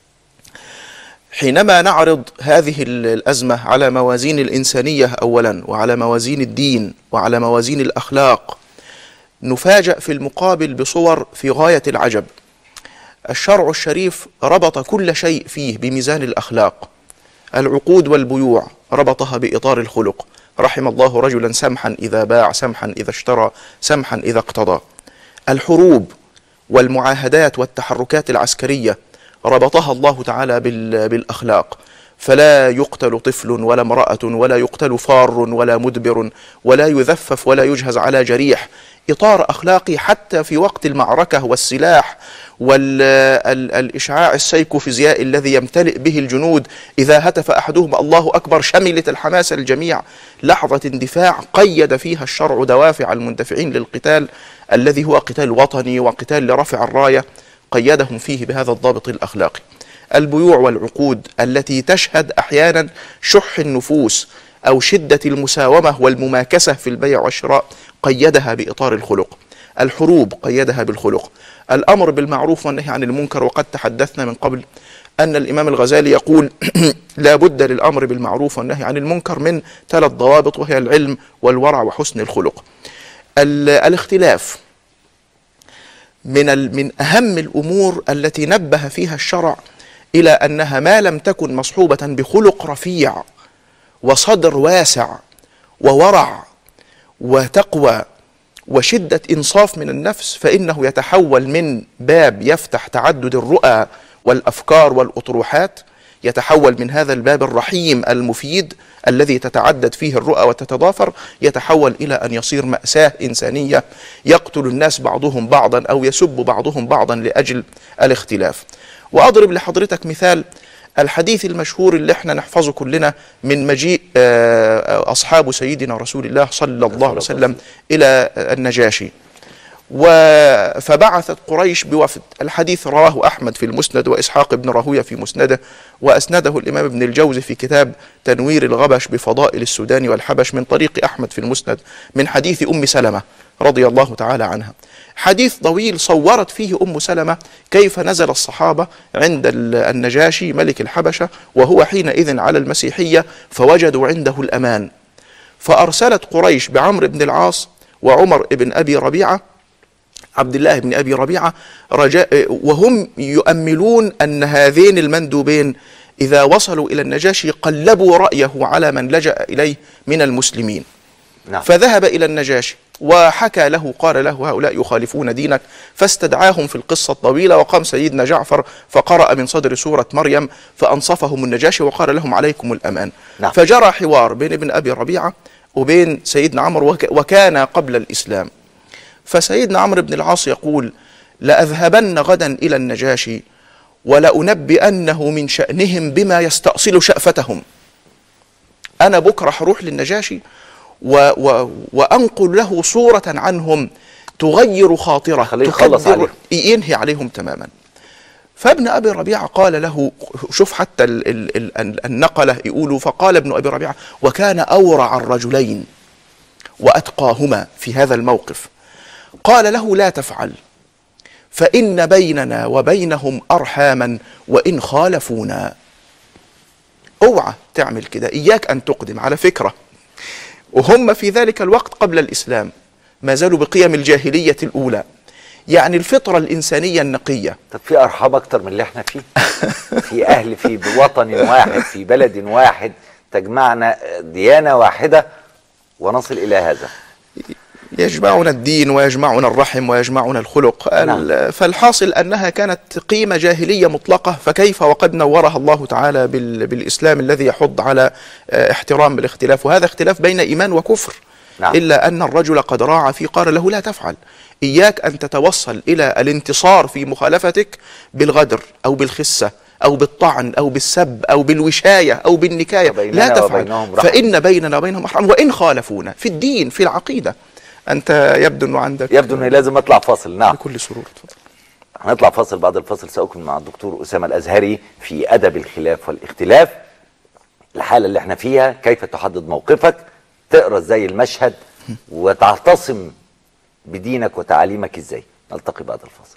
S3: حينما نعرض هذه ال- الأزمة على موازين الإنسانية أولا وعلى موازين الدين وعلى موازين الأخلاق نفاجأ في المقابل بصور في غاية العجب الشرع الشريف ربط كل شيء فيه بميزان الأخلاق العقود والبيوع ربطها بإطار الخلق رحم الله رجلا سمحا إذا باع سمحا إذا اشترى سمحا إذا اقتضى الحروب والمعاهدات والتحركات العسكرية ربطها الله تعالى بال- بالأخلاق فلا يقتل طفل ولا امرأة ولا يقتل فار ولا مدبر ولا يذفف ولا يجهز على جريح إطار أخلاقي حتى في وقت المعركة والسلاح والإشعاع السيكوفيزيائي الذي يمتلئ به الجنود إذا هتف أحدهم الله أكبر شملت الحماس الجميع لحظة اندفاع قيد فيها الشرع دوافع المندفعين للقتال الذي هو قتال وطني وقتال لرفع الراية قيدهم فيه بهذا الضابط الأخلاقي البيوع والعقود التي تشهد أحيانا شح النفوس أو شدة المساومة والمماكسة في البيع والشراء قيدها بإطار الخلق الحروب قيدها بالخلق الأمر بالمعروف والنهي عن المنكر وقد تحدثنا من قبل أن الإمام الغزالي يقول لا بد للأمر بالمعروف والنهي عن المنكر من ثلاث ضوابط وهي العلم والورع وحسن الخلق ال- الاختلاف من ال- من اهم الامور التي نبه فيها الشرع الى انها ما لم تكن مصحوبه بخلق رفيع وصدر واسع وورع وتقوى وشده انصاف من النفس فانه يتحول من باب يفتح تعدد الرؤى والافكار والاطروحات يتحول من هذا الباب الرحيم المفيد الذي تتعدد فيه الرؤى وتتضافر يتحول الى ان يصير ماساه انسانيه يقتل الناس بعضهم بعضا او يسب بعضهم بعضا لاجل الاختلاف. واضرب لحضرتك مثال الحديث المشهور اللي احنا نحفظه كلنا من مجيء آه، اصحاب سيدنا رسول الله صلى الله عليه وسلم الى النجاشي. و- فبعثت قريش بوفد الحديث رواه أحمد في المسند وإسحاق بن راهويه في مسنده وأسنده الإمام ابن الجوزي في كتاب تنوير الغبش بفضائل السودان والحبش من طريق أحمد في المسند من حديث أم سلمة رضي الله تعالى عنها حديث طويل صورت فيه أم سلمة كيف نزل الصحابة عند ال- النجاشي ملك الحبشة وهو حينئذ على المسيحية فوجدوا عنده الأمان فأرسلت قريش بعمرو بن العاص وعمر بن أبي ربيعة عبد الله بن ابي ربيعه رجاء وهم يؤملون ان هذين المندوبين اذا وصلوا الى النجاشي قلبوا رايه على من لجا اليه من المسلمين
S1: نعم
S3: فذهب الى النجاشي وحكى له قال له هؤلاء يخالفون دينك فاستدعاهم في القصه الطويله وقام سيدنا جعفر فقرا من صدر سوره مريم فانصفهم النجاشي وقال لهم عليكم الامان
S1: نعم.
S3: فجرى حوار بين ابن ابي ربيعه وبين سيدنا عمرو وك- وكان قبل الاسلام فسيدنا عمرو بن العاص يقول لأذهبن غدا إلى النجاشي ولأنبئنه من شأنهم بما يستأصل شأفتهم أنا بكرة هروح للنجاشي و و وأنقل له صورة عنهم تغير خاطره
S1: خليه يخلص
S3: تخدر-
S1: عليهم.
S3: ينهي عليهم تماما فابن ابي ربيعه قال له شوف حتى ال ال ال النقله يقولوا فقال ابن ابي ربيعه وكان اورع الرجلين واتقاهما في هذا الموقف قال له لا تفعل فان بيننا وبينهم ارحاما وان خالفونا اوعى تعمل كده اياك ان تقدم على فكره وهم في ذلك الوقت قبل الاسلام ما زالوا بقيم الجاهليه الاولى يعني الفطره الانسانيه النقيه
S1: طب في ارحاب اكتر من اللي احنا فيه في اهل في وطن واحد في بلد واحد تجمعنا ديانه واحده ونصل الى هذا
S3: يجمعنا الدين ويجمعنا الرحم ويجمعنا الخلق ال- فالحاصل أنها كانت قيمة جاهلية مطلقة فكيف وقد نورها الله تعالى بال- بالإسلام الذي يحض على آه، احترام الاختلاف وهذا اختلاف بين إيمان وكفر
S1: نعم.
S3: إلا أن الرجل قد راعى في قال له لا تفعل إياك أن تتوصل إلى الانتصار في مخالفتك بالغدر أو بالخسة أو بالطعن أو بالسب أو بالوشاية أو بالنكاية
S1: وبيننا
S3: لا تفعل
S1: وبينهم رحمة.
S3: فإن بيننا وبينهم رحمة وإن خالفونا في الدين في العقيدة أنت يبدو أنه عندك
S1: يبدو اني لازم اطلع فاصل نعم
S3: بكل سرور تفضل
S1: هنطلع فاصل بعد الفاصل سأكمل مع الدكتور أسامة الأزهري في أدب الخلاف والاختلاف الحالة اللي احنا فيها كيف تحدد موقفك تقرأ ازاي المشهد وتعتصم بدينك وتعاليمك ازاي نلتقي بعد الفاصل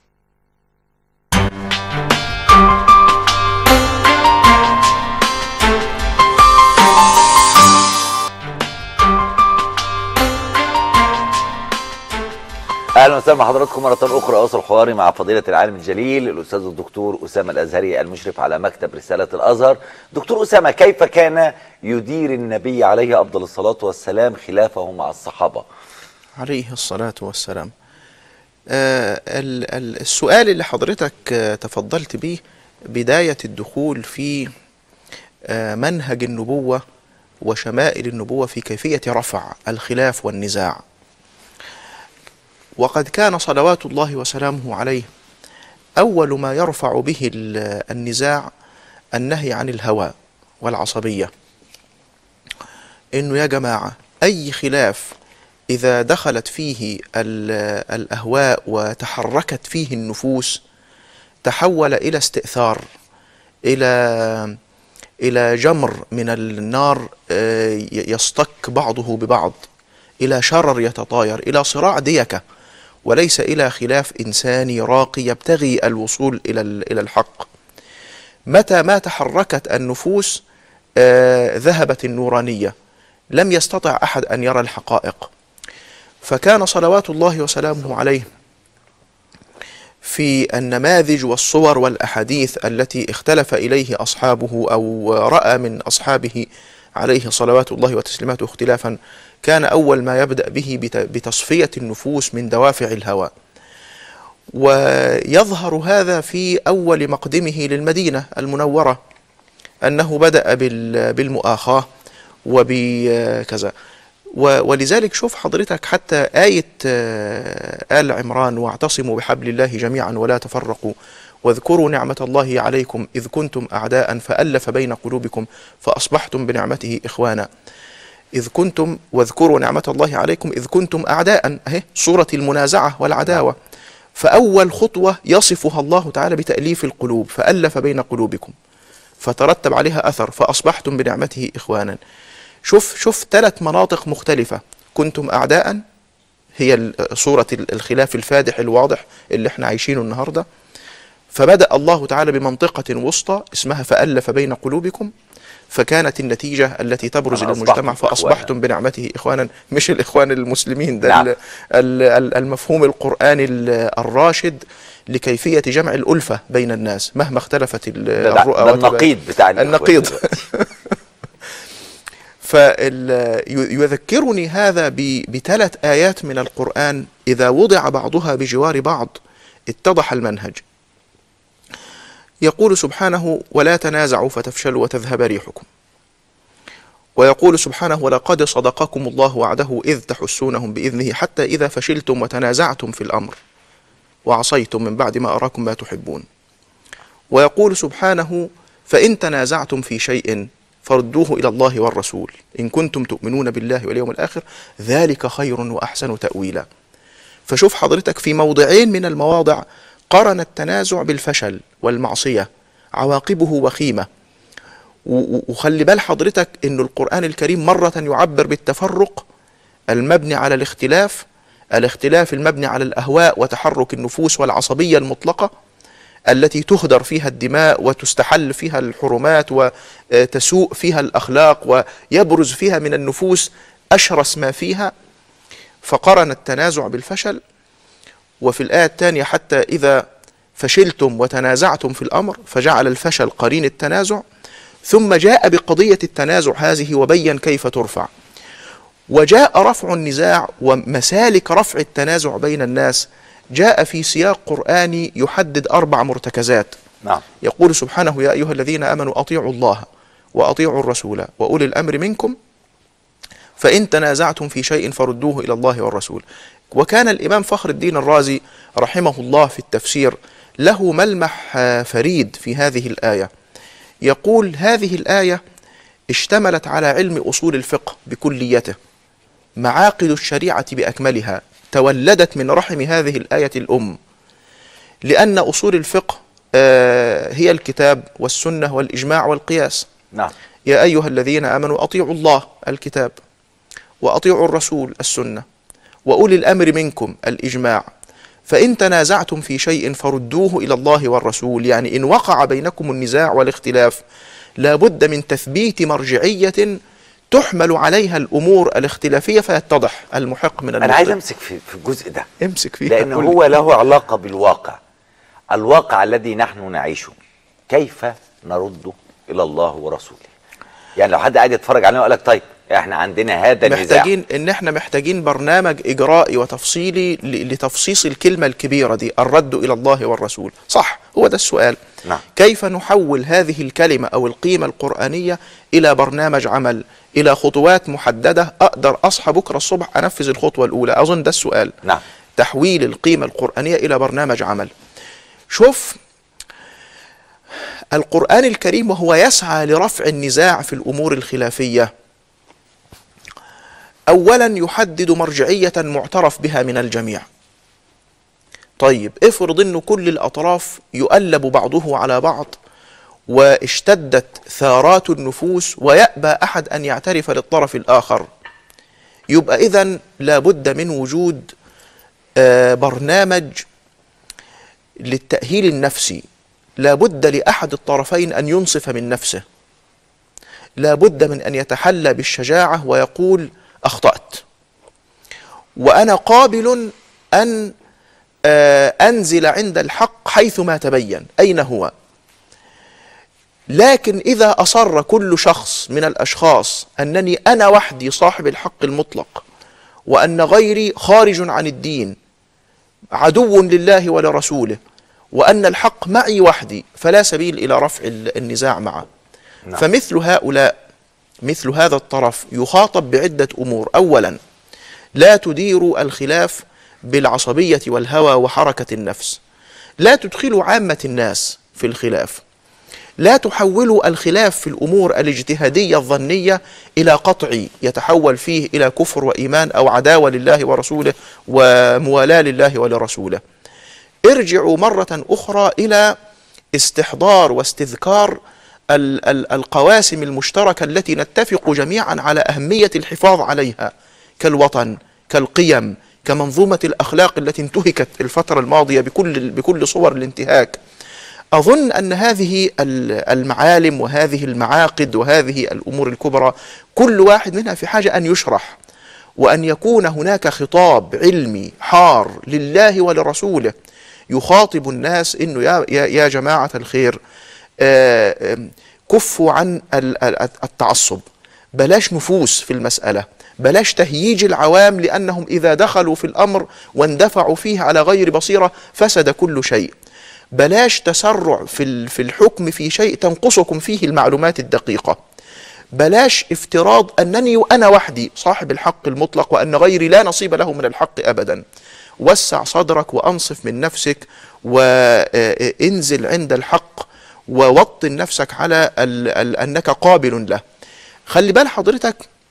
S1: اهلا وسهلا بحضراتكم مره اخرى اواصل حواري مع فضيله العالم الجليل الاستاذ الدكتور اسامه الازهري المشرف على مكتب رساله الازهر دكتور اسامه كيف كان يدير النبي عليه افضل الصلاه والسلام خلافه مع الصحابه
S3: عليه الصلاة والسلام آه ال- ال- السؤال اللي حضرتك آه تفضلت به بداية الدخول في آه منهج النبوة وشمائل النبوة في كيفية رفع الخلاف والنزاع وقد كان صلوات الله وسلامه عليه أول ما يرفع به ال- النزاع النهي عن الهوى والعصبية إنه يا جماعة أي خلاف إذا دخلت فيه ال- الأهواء وتحركت فيه النفوس تحول إلى استئثار إلى إلى جمر من النار آه، ي- يصطك بعضه ببعض إلى شرر يتطاير إلى صراع ديكة وليس إلى خلاف إنساني راقي يبتغي الوصول إلى ال- إلى الحق متى ما تحركت النفوس آه، ذهبت النورانية لم يستطع أحد أن يرى الحقائق فكان صلوات الله وسلامه عليه في النماذج والصور والأحاديث التي اختلف إليه أصحابه أو رأى من أصحابه عليه صلوات الله وتسليماته اختلافا كان أول ما يبدأ به بت- بتصفية النفوس من دوافع الهوى ويظهر هذا في أول مقدمه للمدينة المنورة أنه بدأ بال- بالمؤاخاة وبكذا و- ولذلك شوف حضرتك حتى آية آه، آل عمران واعتصموا بحبل الله جميعا ولا تفرقوا واذكروا نعمة الله عليكم إذ كنتم أعداء فألف بين قلوبكم فأصبحتم بنعمته إخوانا إذ كنتم واذكروا نعمة الله عليكم إذ كنتم أعداء أهي صورة المنازعة والعداوة فأول خطوة يصفها الله تعالى بتأليف القلوب فألف بين قلوبكم فترتب عليها أثر فأصبحتم بنعمته إخوانا شوف شوف ثلاث مناطق مختلفة كنتم أعداء هي ال- صورة ال- الخلاف الفادح الواضح اللي احنا عايشينه النهاردة فبدأ الله تعالى بمنطقة وسطى اسمها فألف بين قلوبكم فكانت النتيجة التي تبرز
S1: أنا
S3: للمجتمع
S1: أصبحتم
S3: فأصبحتم بنعمته إخوانا مش الإخوان المسلمين ده
S1: نعم.
S3: ال- ال- ال- المفهوم القرآني ال- الراشد لكيفية جمع الألفة بين الناس مهما اختلفت ال-
S1: ده, ده,
S3: الرؤى
S1: ده
S3: وتبا-
S1: النقيض بتاع الإخوان
S3: النقيض
S1: دلوقتي.
S3: فيذكرني هذا ب- بثلاث آيات من القرآن إذا وضع بعضها بجوار بعض اتضح المنهج يقول سبحانه ولا تنازعوا فتفشلوا وتذهب ريحكم ويقول سبحانه ولقد صدقكم الله وعده إذ تحسونهم بإذنه حتى إذا فشلتم وتنازعتم في الأمر وعصيتم من بعد ما أراكم ما تحبون ويقول سبحانه فإن تنازعتم في شيء فردوه إلى الله والرسول إن كنتم تؤمنون بالله واليوم الآخر ذلك خير وأحسن تأويلا فشوف حضرتك في موضعين من المواضع قرن التنازع بالفشل والمعصية عواقبه وخيمة و- و- وخلي بال حضرتك أن القرآن الكريم مرة يعبر بالتفرق المبني على الاختلاف الاختلاف المبني على الأهواء وتحرك النفوس والعصبية المطلقة التي تهدر فيها الدماء وتستحل فيها الحرمات وتسوء فيها الأخلاق ويبرز فيها من النفوس أشرس ما فيها فقرن التنازع بالفشل وفي الآية الثانية حتى إذا فشلتم وتنازعتم في الأمر فجعل الفشل قرين التنازع ثم جاء بقضية التنازع هذه وبين كيف ترفع وجاء رفع النزاع ومسالك رفع التنازع بين الناس جاء في سياق قرآني يحدد أربع مرتكزات
S1: نعم
S3: يقول سبحانه يا أيها الذين آمنوا أطيعوا الله وأطيعوا الرسول وأولي الأمر منكم فإن تنازعتم في شيء فردوه إلى الله والرسول وكان الإمام فخر الدين الرازي رحمه الله في التفسير له ملمح آه، فريد في هذه الآية يقول هذه الآية اشتملت على علم أصول الفقه بكليته معاقد الشريعة بأكملها تولدت من رحم هذه الآية الأم لأن أصول الفقه آه، هي الكتاب والسنة والإجماع والقياس
S1: نعم
S3: يا أيها الذين آمنوا أطيعوا الله الكتاب وأطيعوا الرسول السنة وأولي الأمر منكم الإجماع فإن تنازعتم في شيء فردوه إلى الله والرسول يعني إن وقع بينكم النزاع والاختلاف لا بد من تثبيت مرجعية تحمل عليها الأمور الاختلافية فيتضح المحق من
S1: انا عايز
S3: المبطل
S1: امسك في في الجزء ده
S3: امسك فيها
S1: لان
S3: قول.
S1: هو له علاقه بالواقع الواقع الذي نحن نعيشه كيف نرده الى الله ورسوله يعني لو حد قاعد يتفرج علينا وقال لك طيب احنا عندنا هذا النزاع
S3: محتاجين ان احنا محتاجين برنامج اجرائي وتفصيلي ل- لتفصيص الكلمه الكبيره دي الرد الى الله والرسول صح هو ده السؤال
S1: نعم.
S3: كيف نحول هذه الكلمه او القيمه القرانيه الى برنامج عمل الى خطوات محدده اقدر اصحى بكره الصبح انفذ الخطوه الاولى اظن ده السؤال
S1: نعم.
S3: تحويل القيمه القرانيه الى برنامج عمل شوف القران الكريم وهو يسعى لرفع النزاع في الامور الخلافيه اولا يحدد مرجعيه معترف بها من الجميع طيب افرض ان كل الاطراف يؤلب بعضه على بعض واشتدت ثارات النفوس ويأبى احد ان يعترف للطرف الاخر يبقى اذا لابد من وجود آه، برنامج للتأهيل النفسي لابد لأحد الطرفين أن ينصف من نفسه لابد من أن يتحلى بالشجاعة ويقول أخطأت وأنا قابل أن آه، أنزل عند الحق حيثما تبين أين هو لكن إذا أصر كل شخص من الأشخاص أنني أنا وحدي صاحب الحق المطلق وأن غيري خارج عن الدين عدو لله ولرسوله وأن الحق معي وحدي فلا سبيل إلى رفع ال- النزاع معه
S1: نعم.
S3: فمثل هؤلاء مثل هذا الطرف يخاطب بعدة أمور أولا لا تدير الخلاف بالعصبية والهوى وحركة النفس لا تدخلوا عامة الناس في الخلاف لا تحولوا الخلاف في الامور الاجتهاديه الظنيه الى قطعي يتحول فيه الى كفر وايمان او عداوه لله ورسوله وموالاه لله ولرسوله. ارجعوا مره اخرى الى استحضار واستذكار ال- ال- القواسم المشتركه التي نتفق جميعا على اهميه الحفاظ عليها كالوطن كالقيم كمنظومه الاخلاق التي انتهكت الفتره الماضيه بكل بكل صور الانتهاك. أظن أن هذه ال- المعالم وهذه المعاقد وهذه الأمور الكبرى كل واحد منها في حاجة أن يشرح وأن يكون هناك خطاب علمي حار لله ولرسوله يخاطب الناس إنه يا, يا, يا جماعة الخير آه، آم، كفوا عن ال- ال- التعصب بلاش نفوس في المسألة بلاش تهييج العوام لأنهم إذا دخلوا في الأمر واندفعوا فيه على غير بصيرة فسد كل شيء بلاش تسرع في ال- في الحكم في شيء تنقصكم فيه المعلومات الدقيقة بلاش افتراض أنني وأنا وحدي صاحب الحق المطلق وأن غيري لا نصيب له من الحق أبدا وسع صدرك وأنصف من نفسك وانزل عند الحق ووطن نفسك على ال ال أنك قابل له خلي بال حضرتك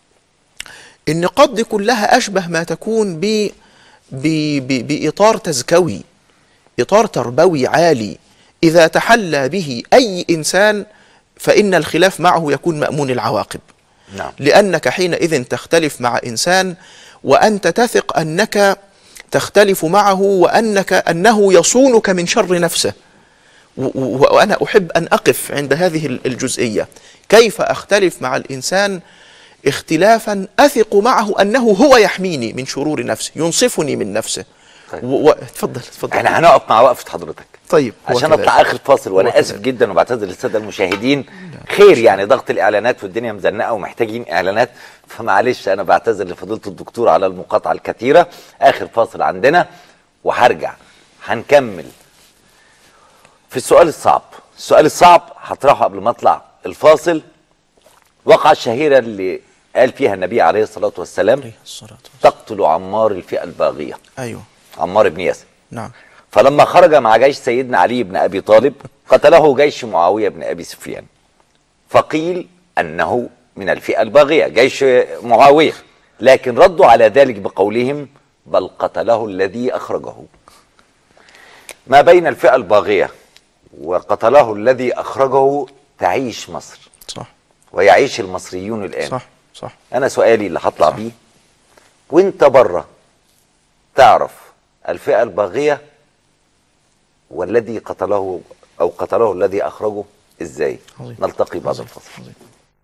S3: النقاط دي كلها أشبه ما تكون ب ب- ب- بإطار تزكوي إطار تربوي عالي إذا تحلى به أي إنسان فإن الخلاف معه يكون مأمون العواقب
S1: نعم
S3: لأنك حينئذ تختلف مع إنسان وأنت تثق أنك تختلف معه وأنك أنه يصونك من شر نفسه و- و- وأنا أحب أن أقف عند هذه ال- الجزئية كيف أختلف مع الإنسان اختلافا أثق معه أنه هو يحميني من شرور نفسه ينصفني من نفسه
S1: طيب.
S3: و... و... اتفضل اتفضل
S1: احنا هنقف مع وقفه حضرتك
S3: طيب هو
S1: عشان
S3: كذلك.
S1: اطلع اخر فاصل وانا
S3: هو
S1: اسف
S3: كذلك.
S1: جدا وبعتذر للساده المشاهدين خير يعني ضغط الاعلانات والدنيا مزنقه ومحتاجين اعلانات فمعلش انا بعتذر لفضيله الدكتور على المقاطعه الكثيره اخر فاصل عندنا وهرجع هنكمل في السؤال الصعب السؤال الصعب هطرحه قبل ما اطلع الفاصل وقعة الشهيرة اللي قال فيها النبي عليه الصلاة والسلام
S3: عليه الصلاة والسلام.
S1: تقتل عمار الفئة الباغية
S3: ايوه
S1: عمار بن ياسر
S3: نعم
S1: فلما خرج مع جيش سيدنا علي بن ابي طالب قتله جيش معاويه بن ابي سفيان فقيل انه من الفئه الباغيه جيش معاويه لكن ردوا على ذلك بقولهم بل قتله الذي اخرجه ما بين الفئه الباغيه وقتله الذي اخرجه تعيش مصر
S3: صح
S1: ويعيش المصريون الان
S3: صح صح
S1: انا سؤالي اللي هطلع بيه وانت بره تعرف الفئه الباغيه والذي قتله او قتله الذي اخرجه ازاي
S3: عظيم.
S1: نلتقي بعد
S3: عظيم.
S1: الفصل
S3: عظيم.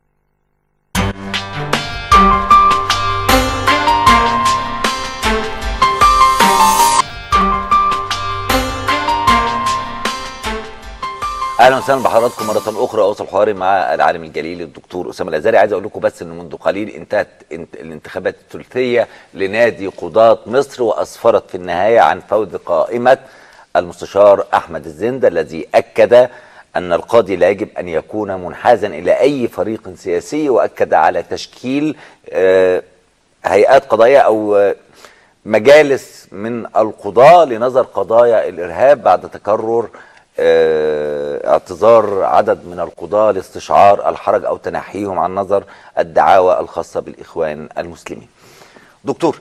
S1: اهلا وسهلا بحضراتكم مره اخرى اوصل حواري مع العالم الجليل الدكتور اسامه الازهري عايز اقول لكم بس ان منذ قليل انتهت انت- الانتخابات الثلثيه لنادي قضاه مصر واسفرت في النهايه عن فوز قائمه المستشار احمد الزند الذي اكد ان القاضي لا يجب ان يكون منحازا الى اي فريق سياسي واكد على تشكيل آه، هيئات قضائيه او آه، مجالس من القضاة لنظر قضايا الإرهاب بعد تكرر آه، اعتذار عدد من القضاة لاستشعار الحرج أو تنحيهم عن نظر الدعاوى الخاصة بالإخوان المسلمين دكتور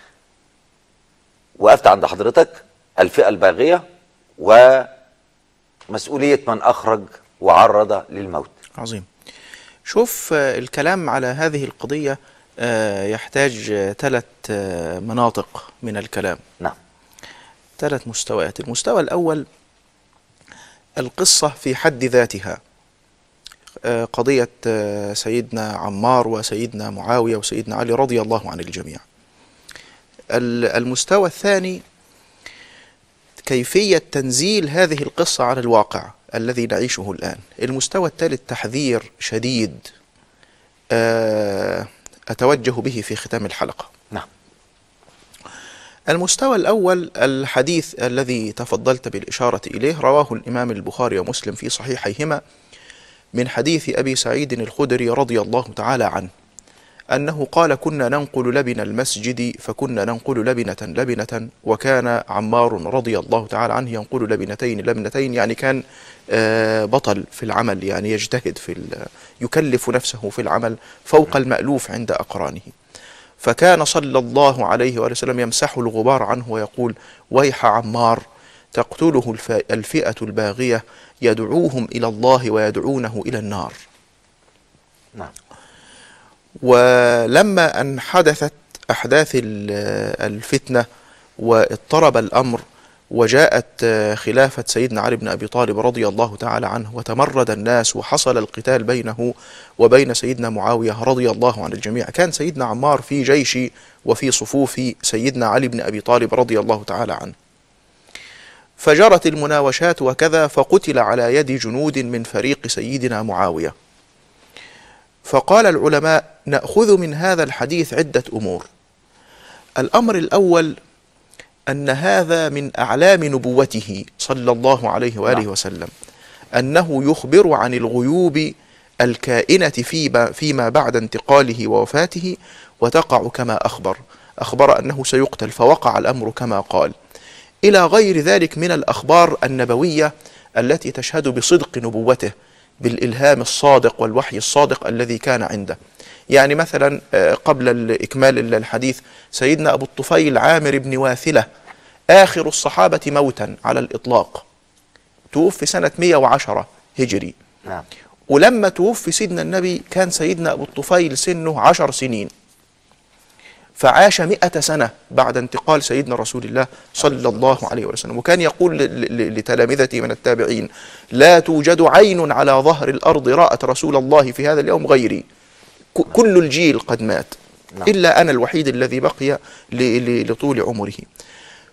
S1: وقفت عند حضرتك الفئة الباغية ومسؤولية من أخرج وعرض للموت
S3: عظيم شوف آه، الكلام على هذه القضية آه، يحتاج ثلاث مناطق من الكلام
S1: نعم
S3: ثلاث مستويات المستوى الأول القصة في حد ذاتها آه، قضية آه، سيدنا عمار وسيدنا معاوية وسيدنا علي رضي الله عن الجميع ال- المستوى الثاني كيفية تنزيل هذه القصة على الواقع الذي نعيشه الآن المستوى الثالث تحذير شديد آه، أتوجه به في ختام الحلقة
S1: نعم
S3: المستوى الأول الحديث الذي تفضلت بالإشارة إليه رواه الإمام البخاري ومسلم في صحيحيهما من حديث أبي سعيد الخدري رضي الله تعالى عنه أنه قال كنا ننقل لبن المسجد فكنا ننقل لبنة لبنة وكان عمار رضي الله تعالى عنه ينقل لبنتين لبنتين يعني كان آه، بطل في العمل يعني يجتهد في ال- يكلف نفسه في العمل فوق المألوف عند أقرانه فكان صلى الله عليه وآله وسلم يمسح الغبار عنه ويقول ويح عمار تقتله الف- الفئة الباغية يدعوهم إلى الله ويدعونه إلى النار
S1: نعم
S3: ولما أن حدثت أحداث ال- الفتنة واضطرب الأمر وجاءت آه، خلافة سيدنا علي بن أبي طالب رضي الله تعالى عنه وتمرد الناس وحصل القتال بينه وبين سيدنا معاوية رضي الله عن الجميع كان سيدنا عمار في جيش وفي صفوف سيدنا علي بن أبي طالب رضي الله تعالى عنه فجرت المناوشات وكذا فقتل على يد جنود من فريق سيدنا معاوية فقال العلماء ناخذ من هذا الحديث عده امور الامر الاول ان هذا من اعلام نبوته صلى الله عليه واله
S1: نعم.
S3: وسلم انه يخبر عن الغيوب الكائنه فيما فيما بعد انتقاله ووفاته وتقع كما اخبر اخبر انه سيقتل فوقع الامر كما قال الى غير ذلك من الاخبار النبويه التي تشهد بصدق نبوته بالالهام الصادق والوحي الصادق الذي كان عنده يعني مثلا آه، قبل ال- اكمال ال- الحديث سيدنا ابو الطفيل عامر بن واثله اخر الصحابه موتا على الاطلاق توفي سنه 110 هجري
S1: نعم
S3: ولما توفي سيدنا النبي كان سيدنا أبو الطفيل سنه عشر سنين فعاش مئة سنة بعد انتقال سيدنا رسول الله صلى الله عليه وسلم وكان يقول ل- ل- لتلامذته من التابعين لا توجد عين على ظهر الأرض رأت رسول الله في هذا اليوم غيري ك- كل الجيل قد مات
S1: نعم.
S3: إلا أنا الوحيد الذي بقي ل- ل- لطول عمره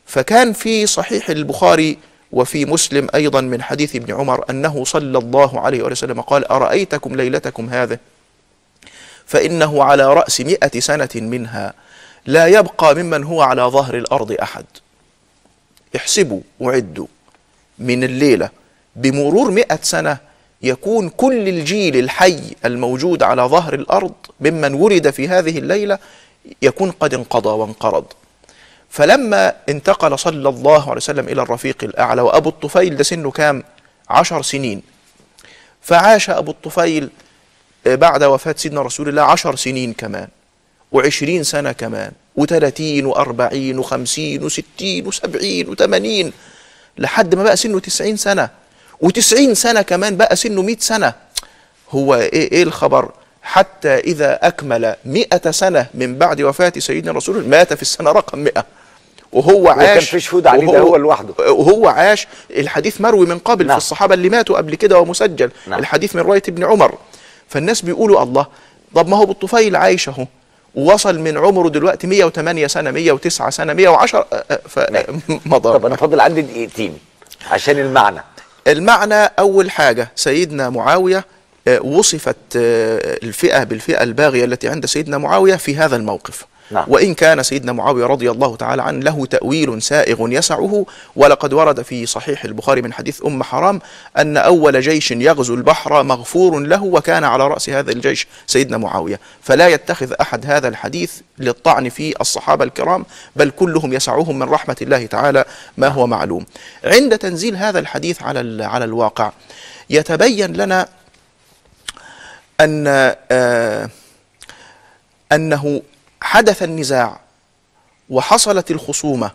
S3: فكان في صحيح البخاري وفي مسلم أيضا من حديث ابن عمر أنه صلى الله عليه وآله وسلم قال أرأيتكم ليلتكم هذه فإنه على رأس مئة سنة منها لا يبقى ممن هو على ظهر الأرض أحد احسبوا وعدوا من الليلة بمرور مئة سنة يكون كل الجيل الحي الموجود على ظهر الأرض ممن ولد في هذه الليلة يكون قد انقضى وانقرض فلما انتقل صلى الله عليه وسلم إلى الرفيق الأعلى وأبو الطفيل ده سنه كام عشر سنين فعاش أبو الطفيل بعد وفاة سيدنا رسول الله عشر سنين كمان وعشرين سنة كمان وثلاثين وأربعين وخمسين وستين وسبعين وثمانين لحد ما بقى سنه تسعين سنة وتسعين سنة كمان بقى سنه مئة سنة هو إيه, إيه الخبر حتى إذا أكمل مئة سنة من بعد وفاة سيدنا رسول الله مات في السنة رقم مئة وهو عاش
S1: وكان في شهود عليه ده هو لوحده.
S3: وهو عاش الحديث مروي من قبل
S1: نعم.
S3: في الصحابة اللي ماتوا قبل كده ومسجل
S1: نعم.
S3: الحديث من رواية ابن عمر فالناس بيقولوا الله طب ما هو بالطفيل عايش اهو ووصل من عمره دلوقتي 108 سنة 109 سنة 110 فمضى
S1: طب انا فاضل عندي دقيقتين عشان المعنى
S3: المعنى أول حاجة سيدنا معاوية آه، وصفت آه، الفئة بالفئة الباغية التي عند سيدنا معاوية في هذا الموقف
S1: نعم.
S3: وإن كان سيدنا معاوية رضي الله تعالى عنه له تأويل سائغ يسعه ولقد ورد في صحيح البخاري من حديث أم حرام أن أول جيش يغزو البحر مغفور له وكان على رأس هذا الجيش سيدنا معاوية فلا يتخذ أحد هذا الحديث للطعن في الصحابة الكرام بل كلهم يسعهم من رحمة الله تعالى ما هو معلوم عند تنزيل هذا الحديث على ال- على الواقع يتبين لنا أن آه أنه حدث النزاع وحصلت الخصومة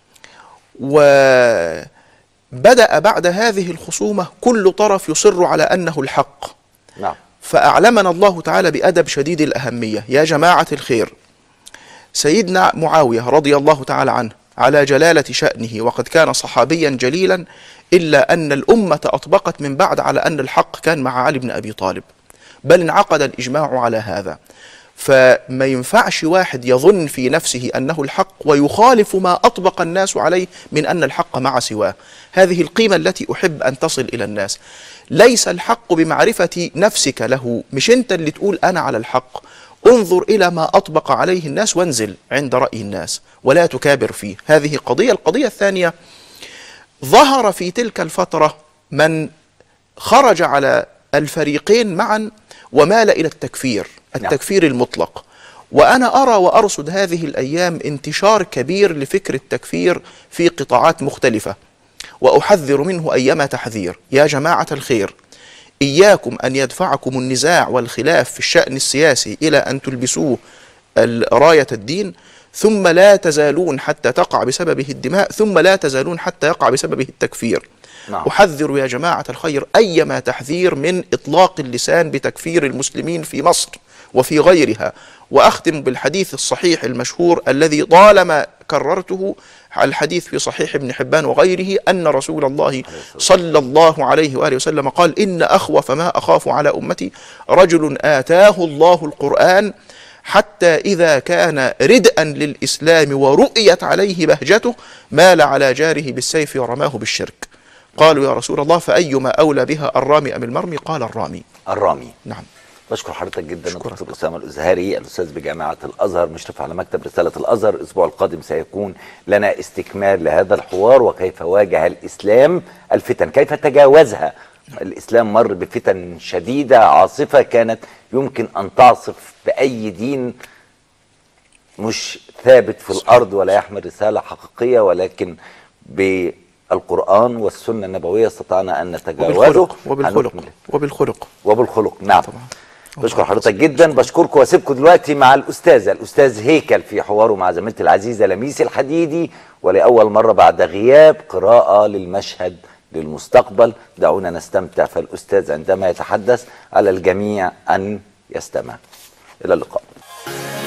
S3: وبدأ بعد هذه الخصومة كل طرف يصر على أنه الحق
S1: نعم
S3: فأعلمنا الله تعالى بأدب شديد الأهمية يا جماعة الخير سيدنا معاوية رضي الله تعالى عنه على جلالة شأنه وقد كان صحابيا جليلا إلا أن الأمة أطبقت من بعد على أن الحق كان مع علي بن أبي طالب بل انعقد الإجماع على هذا فما ينفعش واحد يظن في نفسه أنه الحق ويخالف ما أطبق الناس عليه من أن الحق مع سواه هذه القيمة التي أحب أن تصل إلى الناس ليس الحق بمعرفة نفسك له مش أنت اللي تقول أنا على الحق انظر إلى ما أطبق عليه الناس وانزل عند رأي الناس ولا تكابر فيه هذه قضية القضية الثانية ظهر في تلك الفترة من خرج على الفريقين معا ومال إلى التكفير التكفير المطلق وأنا أرى وأرصد هذه الأيام انتشار كبير لفكر التكفير في قطاعات مختلفة وأحذر منه أيما تحذير يا جماعة الخير إياكم أن يدفعكم النزاع والخلاف في الشأن السياسي إلى أن تلبسوه ال- راية الدين ثم لا تزالون حتى تقع بسببه الدماء ثم لا تزالون حتى يقع بسببه التكفير
S1: نعم.
S3: أحذر يا جماعة الخير أيما تحذير من إطلاق اللسان بتكفير المسلمين في مصر وفي غيرها وأختم بالحديث الصحيح المشهور الذي طالما كررته الحديث في صحيح ابن حبان وغيره أن رسول الله صلى الله عليه وآله وسلم قال إن أخوف ما أخاف على أمتي رجل آتاه الله القرآن حتى إذا كان ردءا للإسلام ورؤيت عليه بهجته مال على جاره بالسيف ورماه بالشرك قالوا يا رسول الله فأيما أولى بها الرامي أم المرمي قال الرامي
S1: الرامي
S3: نعم
S1: بشكر حضرتك جدا
S3: شكرا.
S1: الدكتور اسامه الازهري الاستاذ بجامعه الازهر مشرف على مكتب رساله الازهر الاسبوع القادم سيكون لنا استكمال لهذا الحوار وكيف واجه الاسلام الفتن كيف تجاوزها الاسلام مر بفتن شديده عاصفه كانت يمكن ان تعصف باي دين مش ثابت في الارض ولا يحمل رساله حقيقيه ولكن بالقران والسنه النبويه استطعنا ان نتجاوزه
S3: وبالخلق وبالخلق
S1: هنكمل.
S3: وبالخلق
S1: وبالخلق نعم
S3: طبعا.
S1: بشكر حضرتك جدا بشكركم واسيبكم دلوقتي مع الاستاذه الاستاذ هيكل في حواره مع زميلتي العزيزه لميس الحديدي ولاول مره بعد غياب قراءه للمشهد للمستقبل دعونا نستمتع فالاستاذ عندما يتحدث على الجميع ان يستمع الى اللقاء